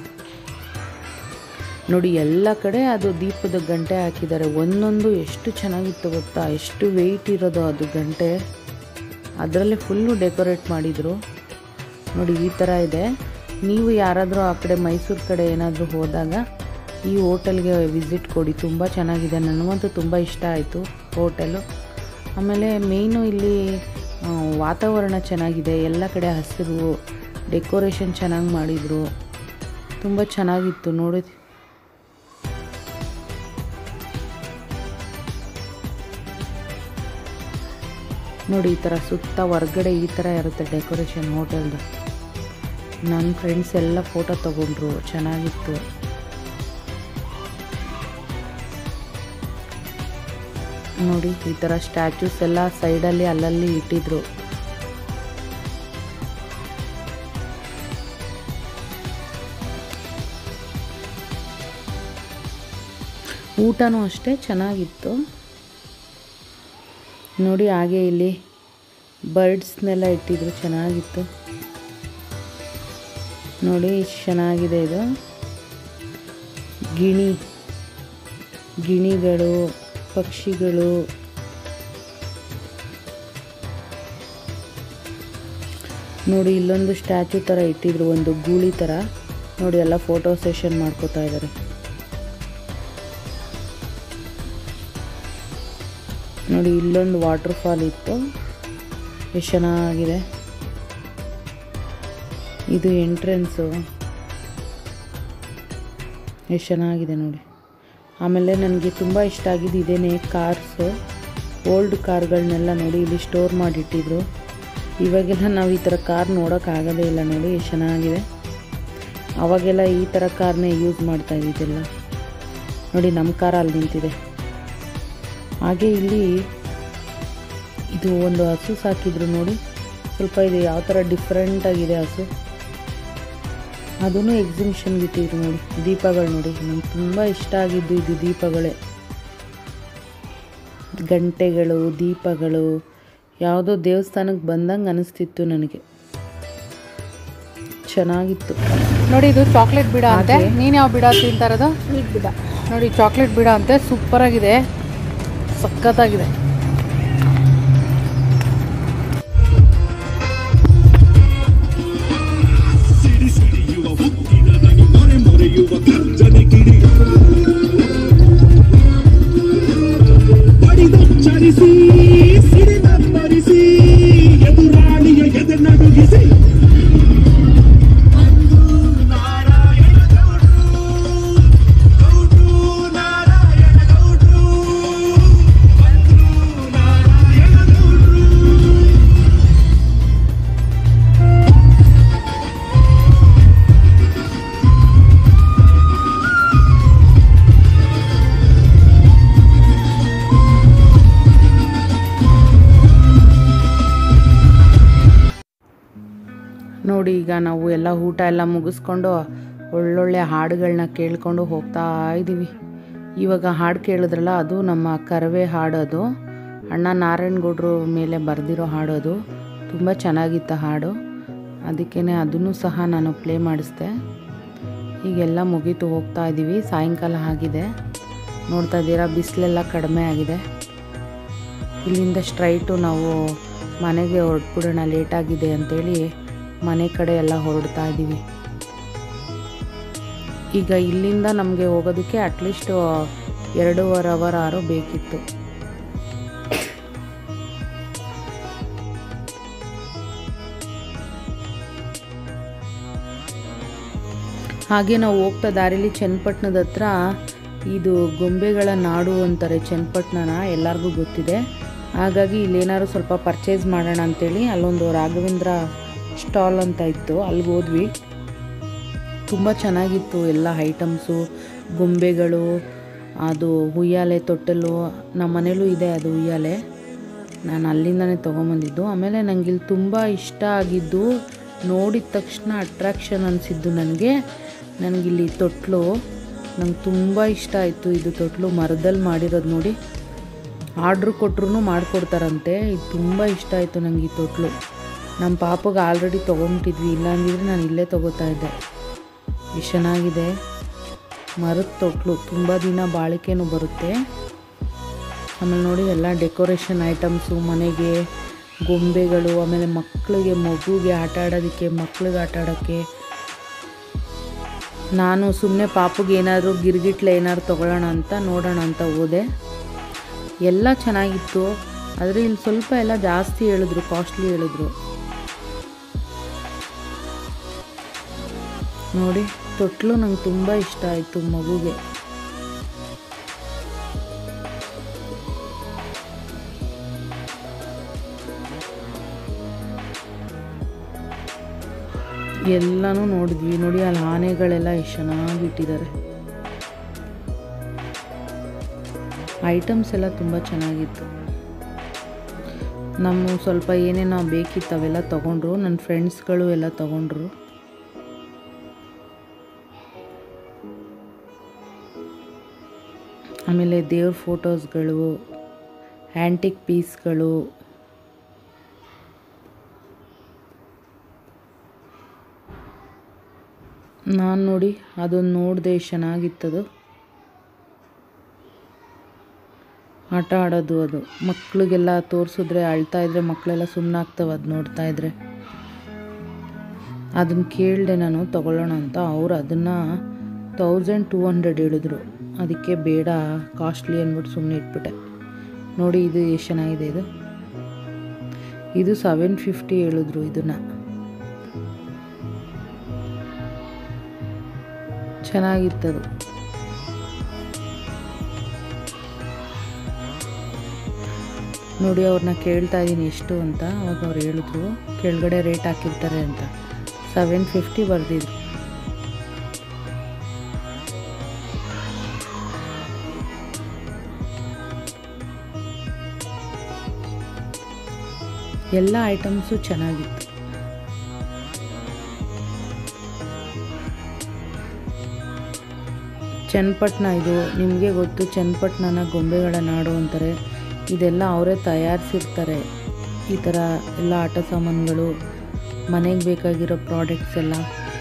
ನೋಡಿ ಎಲ್ಲ ಕಡೆ ಅದು ದೀಪದ ಗಂಟೆ ಹಾಕಿದ್ದಾರೆ ಒಂದೊಂದು ಎಷ್ಟು ಚೆನ್ನಾಗಿತ್ತು ಗೊತ್ತಾ ಎಷ್ಟು ವೆಯ್ಟ್ ಇರೋದು ಅದು ಗಂಟೆ ಅದರಲ್ಲೇ ಫುಲ್ಲು ಡೆಕೋರೇಟ್ ಮಾಡಿದರು ನೋಡಿ ಈ ಥರ ಇದೆ ನೀವು ಯಾರಾದರೂ ಆ ಕಡೆ ಮೈಸೂರು ಕಡೆ ಏನಾದರೂ ಹೋದಾಗ ಈ ಹೋಟೆಲ್ಗೆ ವಿಸಿಟ್ ಕೊಡಿ ತುಂಬ ಚೆನ್ನಾಗಿದೆ ನನಗಂತೂ ತುಂಬ ಇಷ್ಟ ಆಯಿತು ಹೋಟೆಲು ಆಮೇಲೆ ಮೇಯ್ನು ಇಲ್ಲಿ ಆ, ವಾತಾವರಣ ಚೆನ್ನಾಗಿದೆ ಎಲ್ಲ ಕಡೆ ಹಸಿರು ಡೆಕೋರೇಷನ್ ಚೆನ್ನಾಗಿ ಮಾಡಿದರು ತುಂಬ ಚೆನ್ನಾಗಿತ್ತು ನೋಡಿ ನೋಡಿ ಈ ಥರ ಸುತ್ತ ಹೊರ್ಗಡೆ ಈ ಥರ ಇರುತ್ತೆ ಡೆಕೋರೇಷನ್ ಹೋಟೆಲ್ದು ನನ್ನ ಫ್ರೆಂಡ್ಸ್ ಎಲ್ಲ ಫೋಟೋ ತಗೊಂಡ್ರು ಚೆನ್ನಾಗಿತ್ತು ನೋಡಿ ಈ ಥರ ಸ್ಟ್ಯಾಚ್ಯೂಸ್ ಎಲ್ಲ ಸೈಡಲ್ಲಿ ಅಲ್ಲಲ್ಲಿ ಇಟ್ಟಿದ್ರು ಊಟನೂ ಅಷ್ಟೇ ಚೆನ್ನಾಗಿತ್ತು ನೋಡಿ ಹಾಗೆ ಇಲ್ಲಿ ಬರ್ಡ್ಸ್ನೆಲ್ಲ ಇಟ್ಟಿದ್ರು ಚೆನ್ನಾಗಿತ್ತು ನೋಡಿ ಎಷ್ಟು ಚೆನ್ನಾಗಿದೆ ಇದು ಗಿಣಿ ಗಿಣಿಗಳು ಪಕ್ಷಿಗಳು ನೋಡಿ ಇಲ್ಲೊಂದು ಸ್ಟ್ಯಾಚು ಥರ ಇಟ್ಟಿದ್ರು ಒಂದು ಗೂಳಿ ಥರ ನೋಡಿ ಎಲ್ಲ ಫೋಟೋ ಸೆಷನ್ ಮಾಡ್ಕೋತಾ ಇದ್ದಾರೆ ನೋಡಿ ಇಲ್ಲೊಂದು ವಾಟರ್ ಫಾಲ್ ಇತ್ತು ಎಷ್ಟು ಚೆನ್ನಾಗಿದೆ ಇದು ಎಂಟ್ರೆನ್ಸು ಎಷ್ಟು ಚೆನ್ನಾಗಿದೆ ನೋಡಿ ಆಮೇಲೆ ನನಗೆ ತುಂಬ ಇಷ್ಟ ಆಗಿದ್ದು ಇದೇನೆ ಕಾರ್ಸು ಓಲ್ಡ್ ಕಾರ್ಗಳನ್ನೆಲ್ಲ ನೋಡಿ ಇಲ್ಲಿ ಸ್ಟೋರ್ ಮಾಡಿಟ್ಟಿದ್ರು ಇವಾಗೆಲ್ಲ ನಾವು ಈ ಥರ ಕಾರ್ ನೋಡೋಕ್ಕಾಗೋದೇ ಇಲ್ಲ ನೋಡಿ ಎಷ್ಟು ಚೆನ್ನಾಗಿದೆ ಅವಾಗೆಲ್ಲ ಈ ಥರ ಕಾರ್ನೇ ಯೂಸ್ ಮಾಡ್ತಾ ಇದ್ದಿದ್ದೆಲ್ಲ ನೋಡಿ ನಮ್ಮ ಕಾರ್ ಅಲ್ಲಿ ನಿಂತಿದೆ ಹಾಗೆ ಇಲ್ಲಿ ಇದು ಒಂದು ಹಸು ಸಾಕಿದ್ರು ನೋಡಿ ಸ್ವಲ್ಪ ಇದು ಯಾವ ಥರ ಡಿಫ್ರೆಂಟ್ ಆಗಿದೆ ಹಸು ಅದೂ ಎಕ್ಸಿಬಿಷನ್ಗೆ ಇಟ್ಟಿದ್ರು ನೋಡಿ ದೀಪಗಳು ನೋಡಿ ನಂಗೆ ತುಂಬ ಇಷ್ಟ ಆಗಿದ್ದು ಇದು ದೀಪಗಳೇ ಗಂಟೆಗಳು ದೀಪಗಳು ಯಾವುದೋ ದೇವಸ್ಥಾನಕ್ಕೆ ಬಂದಂಗೆ ಅನಿಸ್ತಿತ್ತು ನನಗೆ ಚೆನ್ನಾಗಿತ್ತು ನೋಡಿ ಇದು ಚಾಕ್ಲೇಟ್ ಬಿಡ ಅಂತೆ ನೀನ್ ಯಾವ ಬಿಡ ತಿಂತಾ ಇರೋದು ಬಿಡ ನೋಡಿ ಚಾಕ್ಲೇಟ್ ಬಿಡ ಅಂತೆ ಸೂಪರ್ ಆಗಿದೆ ಸಖತ್ತಾಗಿದೆ ಚರಿಸಿ ಸಿರಿನಂಬರಿಸಿ ಎದುರಾಳಿಯ ಎದೆ ನಡುಗಿಸಿ ನೋಡಿ ಈಗ ನಾವು ಎಲ್ಲ ಊಟ ಎಲ್ಲ ಮುಗಿಸ್ಕೊಂಡು ಒಳ್ಳೊಳ್ಳೆ ಹಾಡುಗಳನ್ನ ಕೇಳ್ಕೊಂಡು ಹೋಗ್ತಾ ಇದ್ದೀವಿ ಇವಾಗ ಹಾಡು ಕೇಳಿದ್ರಲ್ಲ ಅದು ನಮ್ಮ ಕರವೇ ಹಾಡು ಅದು ಅಣ್ಣ ನಾರಾಯಣಗೌಡ್ರು ಮೇಲೆ ಬರೆದಿರೋ ಹಾಡು ಅದು ತುಂಬ ಚೆನ್ನಾಗಿತ್ತು ಹಾಡು ಅದಕ್ಕೇ ಅದನ್ನು ಸಹ ನಾನು ಪ್ಲೇ ಮಾಡಿಸ್ದೆ ಈಗೆಲ್ಲ ಮುಗೀತು ಹೋಗ್ತಾ ಇದ್ದೀವಿ ಸಾಯಂಕಾಲ ಆಗಿದೆ ನೋಡ್ತಾ ಇದ್ದೀರಾ ಬಿಸಿಲೆಲ್ಲ ಕಡಿಮೆ ಆಗಿದೆ ಇಲ್ಲಿಂದ ಸ್ಟ್ರೈಟು ನಾವು ಮನೆಗೆ ಹೊರಟ್ಬಿಡೋಣ ಲೇಟಾಗಿದೆ ಅಂತೇಳಿ ಮನೆ ಕಡೆ ಎಲ್ಲ ಹೊರಡ್ತಾ ಇದ್ದೀವಿ ಈಗ ಇಲ್ಲಿಂದ ನಮಗೆ ಹೋಗೋದಕ್ಕೆ ಅಟ್ಲೀಸ್ಟ್ ಎರಡೂವರೆ ಅವರ್ ಆರು ಬೇಕಿತ್ತು ಹಾಗೆ ನಾವು ಹೋಗ್ತಾ ದಾರಿಲಿ ಚನ್ನಪಟ್ಟಣದ ಹತ್ರ ಇದು ಗೊಂಬೆಗಳ ನಾಡು ಅಂತಾರೆ ಚನ್ನಪಟ್ಟಣನ ಎಲ್ಲರಿಗೂ ಗೊತ್ತಿದೆ ಹಾಗಾಗಿ ಇಲ್ಲೇನಾದ್ರು ಸ್ವಲ್ಪ ಪರ್ಚೇಸ್ ಮಾಡೋಣ ಅಂತೇಳಿ ಅಲ್ಲೊಂದು ರಾಘವೇಂದ್ರ ಸ್ಟಾಲ್ ಅಂತ ಇತ್ತು ಅಲ್ಲಿಗೆ ಹೋದ್ವಿ ತುಂಬ ಚೆನ್ನಾಗಿತ್ತು ಎಲ್ಲ ಐಟಮ್ಸು ಗೊಂಬೆಗಳು ಅದು ಉಯ್ಯಾಲೆ ತೊಟ್ಟಲು ನಮ್ಮ ಮನೇಲೂ ಇದೆ ಅದು ಉಯ್ಯಾಲೆ ನಾನು ಅಲ್ಲಿಂದನೇ ತೊಗೊಂಬಂದಿದ್ದು ಆಮೇಲೆ ನನಗೆ ಇಲ್ಲಿ ತುಂಬ ಇಷ್ಟ ಆಗಿದ್ದು ನೋಡಿದ ತಕ್ಷಣ ಅಟ್ರಾಕ್ಷನ್ ಅನಿಸಿದ್ದು ನನಗೆ ನನಗಿಲ್ಲಿ ತೊಟ್ಲು ನಂಗೆ ತುಂಬ ಇಷ್ಟ ಆಯಿತು ಇದು ತೊಟ್ಲು ಮರದಲ್ಲಿ ಮಾಡಿರೋದು ನೋಡಿ ಆರ್ಡ್ರ್ ಕೊಟ್ರು ಮಾಡಿಕೊಡ್ತಾರಂತೆ ಇದು ತುಂಬ ಇಷ್ಟ ಆಯಿತು ನನಗೆ ಈ ತೊಟ್ಲು ನಮ್ಮ ಪಾಪಗೆ ಆಲ್ರೆಡಿ ತೊಗೊಂಬಿಟ್ಟಿದ್ವಿ ಇಲ್ಲ ಅಂದಿದ್ರೆ ನಾನು ಇಲ್ಲೇ ತೊಗೋತಾ ಇದ್ದೆ ಎಷ್ಟು ಚೆನ್ನಾಗಿದೆ ಮರದ ತೊಟ್ಲು ತುಂಬ ದಿನ ಬಾಳಿಕೆನೂ ಬರುತ್ತೆ ಆಮೇಲೆ ನೋಡಿ ಎಲ್ಲ ಡೆಕೋರೇಷನ್ ಐಟಮ್ಸು ಮನೆಗೆ ಗೊಂಬೆಗಳು ಆಮೇಲೆ ಮಕ್ಕಳಿಗೆ ಮಗುಗೆ ಆಟ ಆಡೋದಕ್ಕೆ ಮಕ್ಳಿಗೆ ಆಟ ಆಡೋಕ್ಕೆ ನಾನು ಸುಮ್ಮನೆ ಪಾಪುಗೆ ಏನಾದರೂ ಗಿರ್ಗಿಟ್ಲೆ ಏನಾದ್ರು ತೊಗೊಳ್ಳೋಣ ಅಂತ ನೋಡೋಣ ಅಂತ ಹೋದೆ ಎಲ್ಲ ಚೆನ್ನಾಗಿತ್ತು ಆದರೆ ಇಲ್ಲಿ ಸ್ವಲ್ಪ ಎಲ್ಲ ಜಾಸ್ತಿ ಹೇಳಿದ್ರು ಕಾಸ್ಟ್ಲಿ ಹೇಳಿದ್ರು ನೋಡಿ ತೊಟ್ಲು ನಂಗೆ ತುಂಬ ಇಷ್ಟ ಆಯಿತು ಮಗುಗೆ ಎಲ್ಲನೂ ನೋಡಿದ್ವಿ ನೋಡಿ ಅಲ್ಲಿ ಆನೆಗಳೆಲ್ಲ ಎಷ್ಟು ಚೆನ್ನಾಗಿ ಇಟ್ಟಿದ್ದಾರೆ ಐಟಮ್ಸ್ ಎಲ್ಲ ತುಂಬ ಚೆನ್ನಾಗಿತ್ತು ನಮ್ಮ ಸ್ವಲ್ಪ ಏನೇನೋ ಬೇಕಿತ್ತು ಅವೆಲ್ಲ ತೊಗೊಂಡ್ರು ನನ್ನ ಫ್ರೆಂಡ್ಸ್ಗಳು ಎಲ್ಲ ತೊಗೊಂಡ್ರು ಆಮೇಲೆ ದೇವ್ರ ಫೋಟೋಸ್ಗಳು ಆ್ಯಂಟಿಕ್ ಪೀಸ್ಗಳು ನಾನು ನೋಡಿ ಅದನ್ನು ನೋಡಿದೆ ಚೆನ್ನಾಗಿತ್ತದು ಆಟ ಆಡೋದು ಅದು ಮಕ್ಳಿಗೆಲ್ಲ ತೋರಿಸಿದ್ರೆ ಅಳ್ತಾ ಇದ್ರೆ ಮಕ್ಕಳೆಲ್ಲ ಸುಮ್ಮನಾಗ್ತವೆ ಅದು ನೋಡ್ತಾ ಇದ್ರೆ ಅದನ್ನು ಕೇಳಿದೆ ನಾನು ತಗೊಳ್ಳೋಣ ಅಂತ ಅವ್ರು ಅದನ್ನು ತೌಸಂಡ್ ಟೂ ಹಂಡ್ರೆಡ್ ಹೇಳಿದ್ರು ಅದಕ್ಕೆ ಬೇಡ ಕಾಸ್ಟ್ಲಿ ಅಂದ್ಬಿಟ್ಟು ಸುಮ್ಮನೆ ಇಟ್ಬಿಟ್ಟೆ ನೋಡಿ ಇದು ಎಷ್ಟು ಚೆನ್ನಾಗಿದೆ ಇದು ಇದು ಸೆವೆನ್ ಫಿಫ್ಟಿ ಹೇಳಿದ್ರು ಇದನ್ನು ಚೆನ್ನಾಗಿತ್ತದು ನೋಡಿ ಅವ್ರನ್ನ ಕೇಳ್ತಾ ಇದ್ದೀನಿ ಎಷ್ಟು ಅಂತ ಅವಾಗ ಅವ್ರು ಹೇಳಿದ್ರು ಕೆಳಗಡೆ ರೇಟ್ ಹಾಕಿರ್ತಾರೆ ಅಂತ ಸೆವೆನ್ ಫಿಫ್ಟಿ ಬರೆದಿದ್ರು ಎಲ್ಲ ಐಟಮ್ಸು ಚೆನ್ನಾಗಿತ್ತು ಚನ್ನಪಟ್ಟಣ ಇದು ನಿಮಗೆ ಗೊತ್ತು ಚನ್ನಪಟ್ಟಣನ ಗೊಂಬೆಗಳ ನಾಡು ಅಂತಾರೆ ಇದೆಲ್ಲ ಅವರೇ ತಯಾರಿಸಿರ್ತಾರೆ ಈ ಥರ ಎಲ್ಲ ಆಟ ಸಾಮಾನುಗಳು ಮನೆಗೆ ಬೇಕಾಗಿರೋ ಪ್ರಾಡಕ್ಟ್ಸ್ ಎಲ್ಲ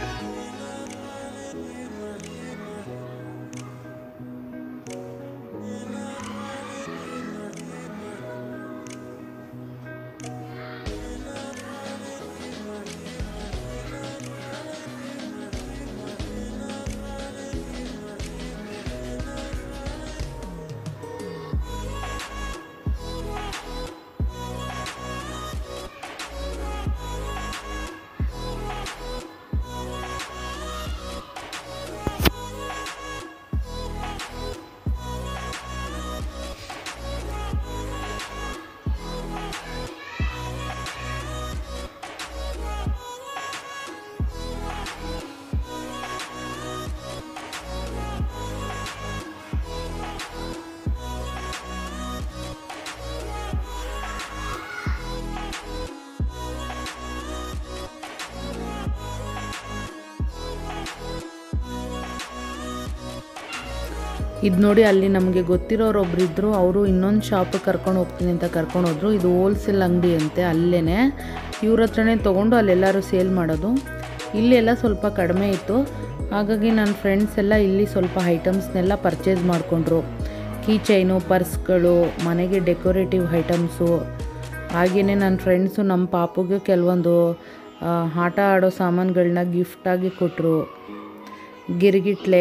ಇದು ನೋಡಿ ಅಲ್ಲಿ ನಮಗೆ ಗೊತ್ತಿರೋರು ಒಬ್ರು ಇದ್ದರು ಅವರು ಇನ್ನೊಂದು ಶಾಪಿಗೆ ಕರ್ಕೊಂಡು ಹೋಗ್ತೀನಿ ಅಂತ ಕರ್ಕೊಂಡು ಹೋದ್ರು ಇದು ಹೋಲ್ಸೇಲ್ ಅಂಗಡಿ ಅಂತೆ ಅಲ್ಲೇ ಇವ್ರ ಹತ್ರನೇ ತೊಗೊಂಡು ಅಲ್ಲೆಲ್ಲರೂ ಸೇಲ್ ಮಾಡೋದು ಇಲ್ಲೆಲ್ಲ ಸ್ವಲ್ಪ ಕಡಿಮೆ ಇತ್ತು ಹಾಗಾಗಿ ನನ್ನ ಫ್ರೆಂಡ್ಸ್ ಎಲ್ಲ ಇಲ್ಲಿ ಸ್ವಲ್ಪ ಐಟಮ್ಸ್ನೆಲ್ಲ ಪರ್ಚೇಸ್ ಮಾಡಿಕೊಂಡ್ರು ಕೀ ಚೈನು ಪರ್ಸ್ಗಳು ಮನೆಗೆ ಡೆಕೋರೇಟಿವ್ ಐಟಮ್ಸು ಹಾಗೆಯೇ ನನ್ನ ಫ್ರೆಂಡ್ಸು ನಮ್ಮ ಪಾಪುಗೆ ಕೆಲವೊಂದು ಆ, ಆಟ ಆಡೋ ಸಾಮಾನುಗಳನ್ನ ಗಿಫ್ಟಾಗಿ ಕೊಟ್ಟರು ಗಿರ್ಗಿಟ್ಲೆ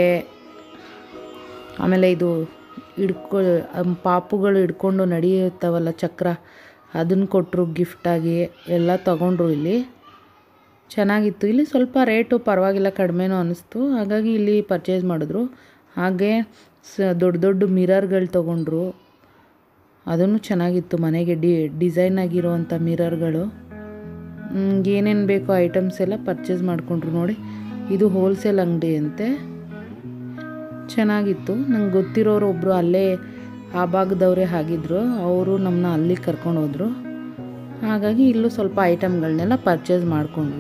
ಆಮೇಲೆ ಇದು ಹಿಡ್ಕೊ ಅಮ್ ಪಾಪುಗಳು ಹಿಡ್ಕೊಂಡು ನಡೆಯುತ್ತವಲ್ಲ ಚಕ್ರ ಅದನ್ನು ಕೊಟ್ಟರು ಗಿಫ್ಟಾಗಿ ಎಲ್ಲ ತಗೊಂಡ್ರು ಇಲ್ಲಿ ಚೆನ್ನಾಗಿತ್ತು ಇಲ್ಲಿ ಸ್ವಲ್ಪ ರೇಟು ಪರವಾಗಿಲ್ಲ ಕಡಿಮೆನೂ ಅನ್ನಿಸ್ತು ಹಾಗಾಗಿ ಇಲ್ಲಿ ಪರ್ಚೇಸ್ ಮಾಡಿದ್ರು ಹಾಗೆ ಸ ದೊಡ್ಡ ದೊಡ್ಡ ಮಿರರ್ಗಳು ತೊಗೊಂಡ್ರು ಅದನ್ನು ಚೆನ್ನಾಗಿತ್ತು ಮನೆಗೆ ಡಿ ಡಿಸೈನ್ ಆಗಿರುವಂಥ ಮಿರರ್ಗಳು ಏನೇನು ಬೇಕೋ ಐಟಮ್ಸ್ ಎಲ್ಲ ಪರ್ಚೇಸ್ ಮಾಡಿಕೊಂಡ್ರು ನೋಡಿ ಇದು ಹೋಲ್ಸೇಲ್ ಅಂಗಡಿ ಅಂತೆ ಚೆನ್ನಾಗಿತ್ತು ನಂಗೆ ಗೊತ್ತಿರೋರು ಒಬ್ಬರು ಅಲ್ಲೇ ಆ ಭಾಗದವರೇ ಆಗಿದ್ರು ಅವರು ನಮ್ಮನ್ನ ಅಲ್ಲಿಗೆ ಕರ್ಕೊಂಡು ಹೋದರು ಹಾಗಾಗಿ ಇಲ್ಲೂ ಸ್ವಲ್ಪ ಐಟಮ್ಗಳನ್ನೆಲ್ಲ ಪರ್ಚೇಸ್ ಮಾಡಿಕೊಂಡ್ವಿ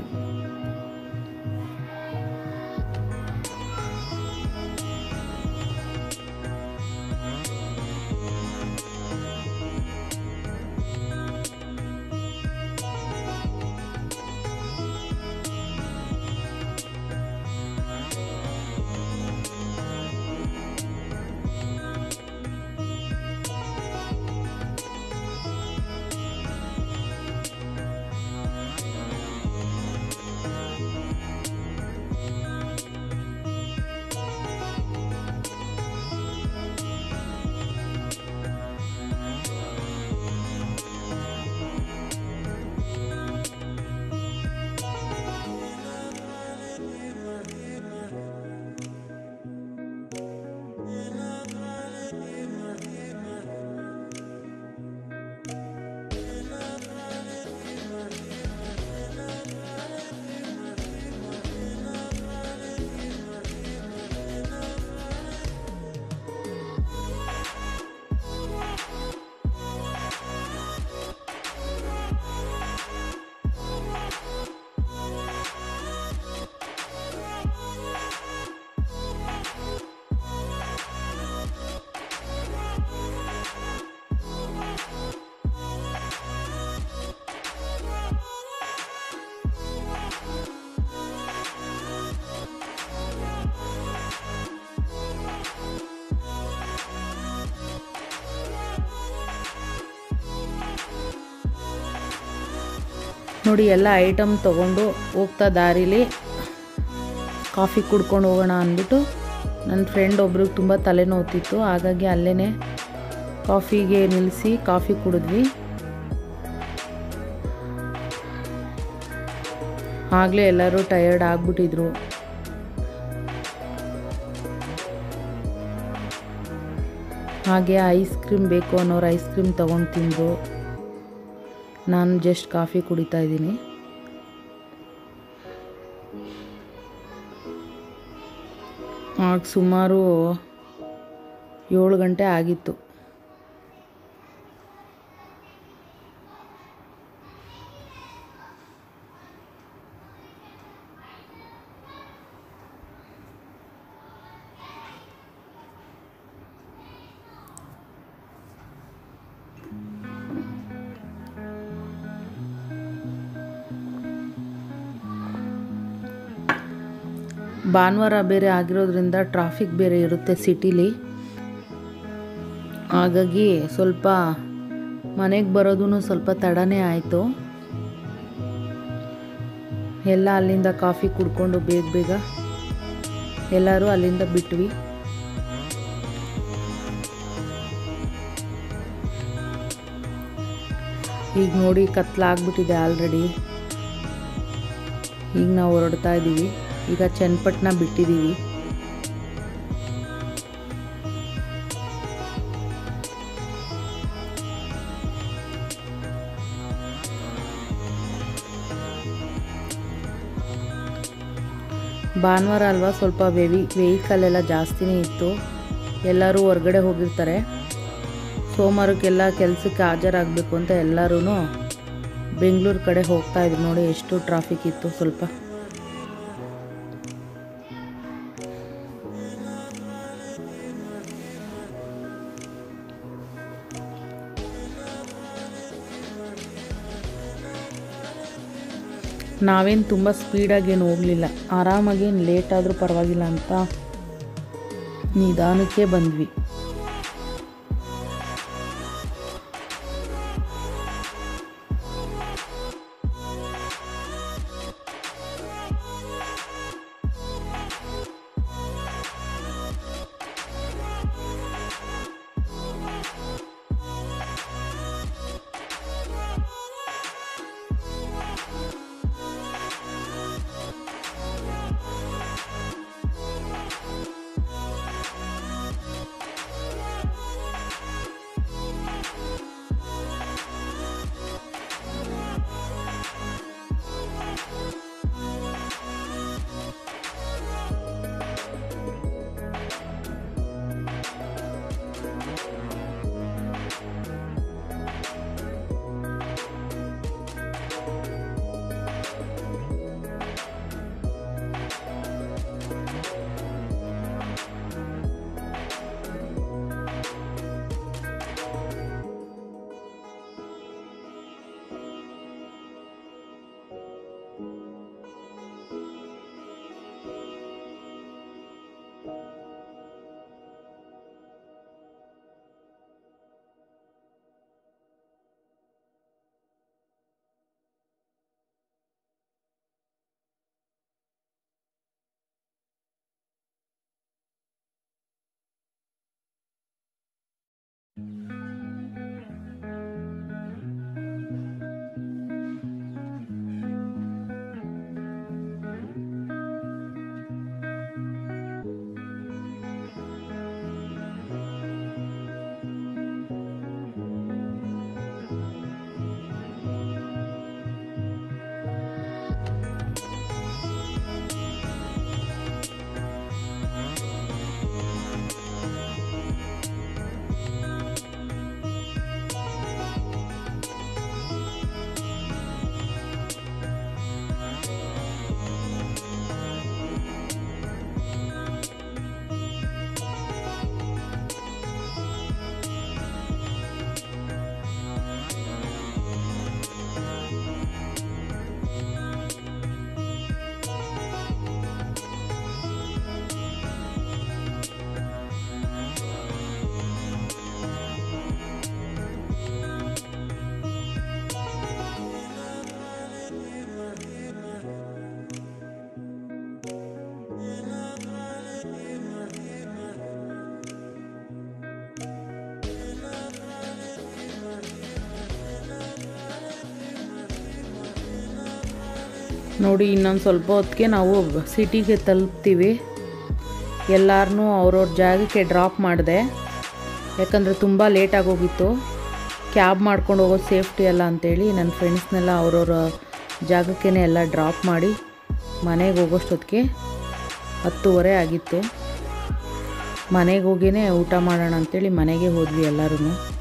ನೋಡಿ ಎಲ್ಲ ಐಟಮ್ ತೊಗೊಂಡು ಹೋಗ್ತಾ ದಾರಿಲಿ ಕಾಫಿ ಕುಡ್ಕೊಂಡು ಹೋಗೋಣ ಅಂದ್ಬಿಟ್ಟು ನನ್ನ ಫ್ರೆಂಡ್ ಒಬ್ರಿಗೆ ತುಂಬ ತಲೆನೋವ್ತಿತ್ತು ಹಾಗಾಗಿ ಅಲ್ಲೇ ಕಾಫಿಗೆ ನಿಲ್ಲಿಸಿ ಕಾಫಿ ಕುಡಿದ್ವಿ ಆಗಲೇ ಎಲ್ಲರೂ ಟಯರ್ಡ್ ಆಗ್ಬಿಟ್ಟಿದ್ರು ಹಾಗೆ ಐಸ್ ಕ್ರೀಮ್ ಬೇಕು ಅನ್ನೋರು ಐಸ್ ಕ್ರೀಮ್ ತೊಗೊಂಡು ತಿಂದರು ನಾನು ಜಸ್ಟ್ ಕಾಫಿ ಕುಡಿತಾ ಇದ್ದೀನಿ ಆಗ ಸುಮಾರು ಏಳು ಗಂಟೆ ಆಗಿತ್ತು ಭಾನುವಾರ ಬೇರೆ ಆಗಿರೋದ್ರಿಂದ ಟ್ರಾಫಿಕ್ ಬೇರೆ ಇರುತ್ತೆ ಸಿಟಿಲಿ ಹಾಗಾಗಿ ಸ್ವಲ್ಪ ಮನೆಗೆ ಬರೋದು ಸ್ವಲ್ಪ ತಡನೇ ಆಯಿತು ಎಲ್ಲ ಅಲ್ಲಿಂದ ಕಾಫಿ ಕುಡ್ಕೊಂಡು ಬೇಗ ಬೇಗ ಎಲ್ಲರೂ ಅಲ್ಲಿಂದ ಬಿಟ್ವಿ ಈಗ ನೋಡಿ ಕತ್ಲಾಗ್ಬಿಟ್ಟಿದೆ ಆಲ್ರೆಡಿ ಈಗ ನಾವು ಹೊರಡ್ತಾ ಇದ್ದೀವಿ ಈಗ ಚನ್ನಪಟ್ಟಣ ಬಿಟ್ಟಿದ್ದೀವಿ ಭಾನುವಾರ ಅಲ್ವಾ ಸ್ವಲ್ಪ ವೆವಿ ವೆಹಿಕಲ್ ಎಲ್ಲ ಜಾಸ್ತಿನೇ ಇತ್ತು ಎಲ್ಲರೂ ಹೊರಗಡೆ ಹೋಗಿರ್ತಾರೆ ಸೋಮವಾರಕ್ಕೆಲ್ಲ ಕೆಲಸಕ್ಕೆ ಹಾಜರಾಗಬೇಕು ಅಂತ ಎಲ್ಲರೂ ಬೆಂಗಳೂರು ಕಡೆ ಹೋಗ್ತಾ ಇದ್ರು ನೋಡಿ ಎಷ್ಟು ಟ್ರಾಫಿಕ್ ಇತ್ತು ಸ್ವಲ್ಪ ನಾವೇನು ತುಂಬ ಸ್ಪೀಡಾಗಿ ಏನು ಹೋಗಲಿಲ್ಲ ಆರಾಮಾಗಿ ಏನು ಲೇಟ್ ಆದರೂ ಪರವಾಗಿಲ್ಲ ಅಂತ ನಿಧಾನಕ್ಕೆ ಬಂದ್ವಿ ನೋಡಿ ಇನ್ನೊಂದು ಸ್ವಲ್ಪ ಹೊತ್ತಿಗೆ ನಾವು ಸಿಟಿಗೆ ತಲುಪ್ತೀವಿ ಎಲ್ಲರನ್ನೂ ಅವ್ರವ್ರ ಜಾಗಕ್ಕೆ ಡ್ರಾಪ್ ಮಾಡಿದೆ ಯಾಕಂದರೆ ತುಂಬ ಲೇಟಾಗಿ ಹೋಗಿತ್ತು ಕ್ಯಾಬ್ ಮಾಡ್ಕೊಂಡು ಹೋಗೋದು ಸೇಫ್ಟಿ ಅಲ್ಲ ಅಂತೇಳಿ ನನ್ನ ಫ್ರೆಂಡ್ಸ್ನೆಲ್ಲ ಅವ್ರವ್ರ ಜಾಗಕ್ಕೇ ಎಲ್ಲ ಡ್ರಾಪ್ ಮಾಡಿ ಮನೆಗೆ ಹೋಗೋಷ್ಟೊತ್ತಿಗೆ ಹತ್ತುವರೆ ಆಗಿತ್ತು ಮನೆಗೆ ಹೋಗಿನೇ ಊಟ ಮಾಡೋಣ ಅಂತೇಳಿ ಮನೆಗೆ ಹೋದ್ವಿ ಎಲ್ಲರೂ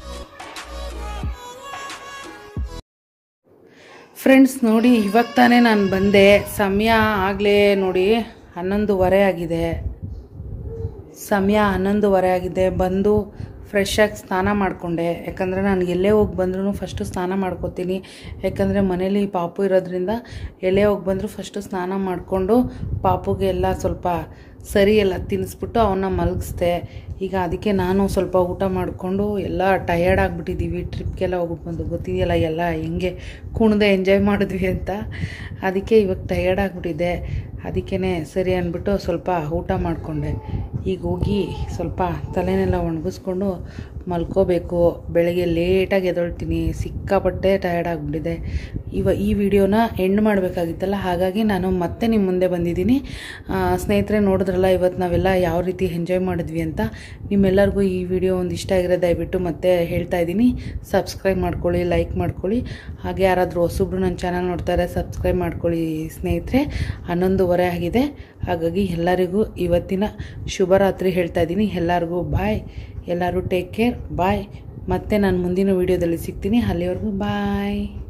ಫ್ರೆಂಡ್ಸ್ ನೋಡಿ ಇವಾಗ ತಾನೇ ನಾನು ಬಂದೆ ಸಮಯ ಆಗಲೇ ನೋಡಿ ಹನ್ನೊಂದುವರೆ ಆಗಿದೆ ಸಮಯ ಹನ್ನೊಂದುವರೆ ಆಗಿದೆ ಬಂದು ಫ್ರೆಶ್ಶಾಗಿ ಸ್ನಾನ ಮಾಡಿಕೊಂಡೆ ಯಾಕಂದರೆ ನಾನು ಎಲ್ಲೇ ಹೋಗಿ ಬಂದ್ರೂ ಫಸ್ಟು ಸ್ನಾನ ಮಾಡ್ಕೋತೀನಿ ಯಾಕಂದರೆ ಮನೇಲಿ ಪಾಪು ಇರೋದ್ರಿಂದ ಎಲ್ಲೇ ಹೋಗಿ ಬಂದರೂ ಫಸ್ಟು ಸ್ನಾನ ಮಾಡಿಕೊಂಡು ಪಾಪುಗೆ ಎಲ್ಲ ಸ್ವಲ್ಪ ಸರಿ ಎಲ್ಲ ತಿನ್ನಿಸ್ಬಿಟ್ಟು ಅವನ್ನ ಮಲಗಿಸ್ದೆ ಈಗ ಅದಕ್ಕೆ ನಾನು ಸ್ವಲ್ಪ ಊಟ ಮಾಡಿಕೊಂಡು ಎಲ್ಲ ಟಯರ್ಡ್ ಆಗಿಬಿಟ್ಟಿದ್ದೀವಿ ಟ್ರಿಪ್ಗೆಲ್ಲ ಹೋಗಿ ಬಂದು ಗೊತ್ತಿದೆಯಲ್ಲ ಎಲ್ಲ ಹೆಂಗೆ ಕುಣ್ದೆ ಎಂಜಾಯ್ ಮಾಡಿದ್ವಿ ಅಂತ ಅದಕ್ಕೆ ಇವಾಗ ಟಯರ್ಡ್ ಆಗಿಬಿಟ್ಟಿದೆ ಅದಕ್ಕೇ ಸರಿ ಅಂದ್ಬಿಟ್ಟು ಸ್ವಲ್ಪ ಊಟ ಮಾಡಿಕೊಂಡೆ ಈಗ ಹೋಗಿ ಸ್ವಲ್ಪ ತಲೆನೆಲ್ಲ ಒಣಗಿಸ್ಕೊಂಡು ಮಲ್ಕೋಬೇಕು ಬೆಳಗ್ಗೆ ಲೇಟಾಗಿ ಎದೊಳ್ತೀನಿ ಸಿಕ್ಕಾಪಟ್ಟೆ ಟಯರ್ಡ್ ಆಗಿಬಿಟ್ಟಿದೆ ಇವ ಈ ವಿಡಿಯೋನ ಎಂಡ್ ಮಾಡಬೇಕಾಗಿತ್ತಲ್ಲ ಹಾಗಾಗಿ ನಾನು ಮತ್ತೆ ನಿಮ್ಮ ಮುಂದೆ ಬಂದಿದ್ದೀನಿ ಆ, ಸ್ನೇಹಿತರೆ ನೋಡಿದ್ರಲ್ಲ ಇವತ್ತು ನಾವೆಲ್ಲ ಯಾವ ರೀತಿ ಎಂಜಾಯ್ ಮಾಡಿದ್ವಿ ಅಂತ ನಿಮ್ಮೆಲ್ಲರಿಗೂ ಈ ವಿಡಿಯೋ ಒಂದು ಇಷ್ಟ ಆಗಿರೋ ದಯವಿಟ್ಟು ಮತ್ತೆ ಹೇಳ್ತಾ ಇದ್ದೀನಿ ಸಬ್ಸ್ಕ್ರೈಬ್ ಮಾಡ್ಕೊಳ್ಳಿ ಲೈಕ್ ಮಾಡ್ಕೊಳ್ಳಿ ಹಾಗೆ ಯಾರಾದರೂ ಹೊಸಬ್ರು ನನ್ನ ಚಾನಲ್ ನೋಡ್ತಾರೆ ಸಬ್ಸ್ಕ್ರೈಬ್ ಮಾಡ್ಕೊಳ್ಳಿ ಸ್ನೇಹಿತರೆ ಹನ್ನೊಂದುವರೆ ಆಗಿದೆ ಹಾಗಾಗಿ ಎಲ್ಲರಿಗೂ ಇವತ್ತಿನ ಶುಭರಾತ್ರಿ ಹೇಳ್ತಾ ಇದ್ದೀನಿ ಎಲ್ಲರಿಗೂ ಬಾಯ್ ಎಲ್ಲರೂ ಟೇಕ್ ಕೇರ್ ಬಾಯ್ ಮತ್ತೆ ನಾನು ಮುಂದಿನ ವೀಡಿಯೋದಲ್ಲಿ ಸಿಗ್ತೀನಿ ಅಲ್ಲಿವರೆಗೂ ಬಾಯ್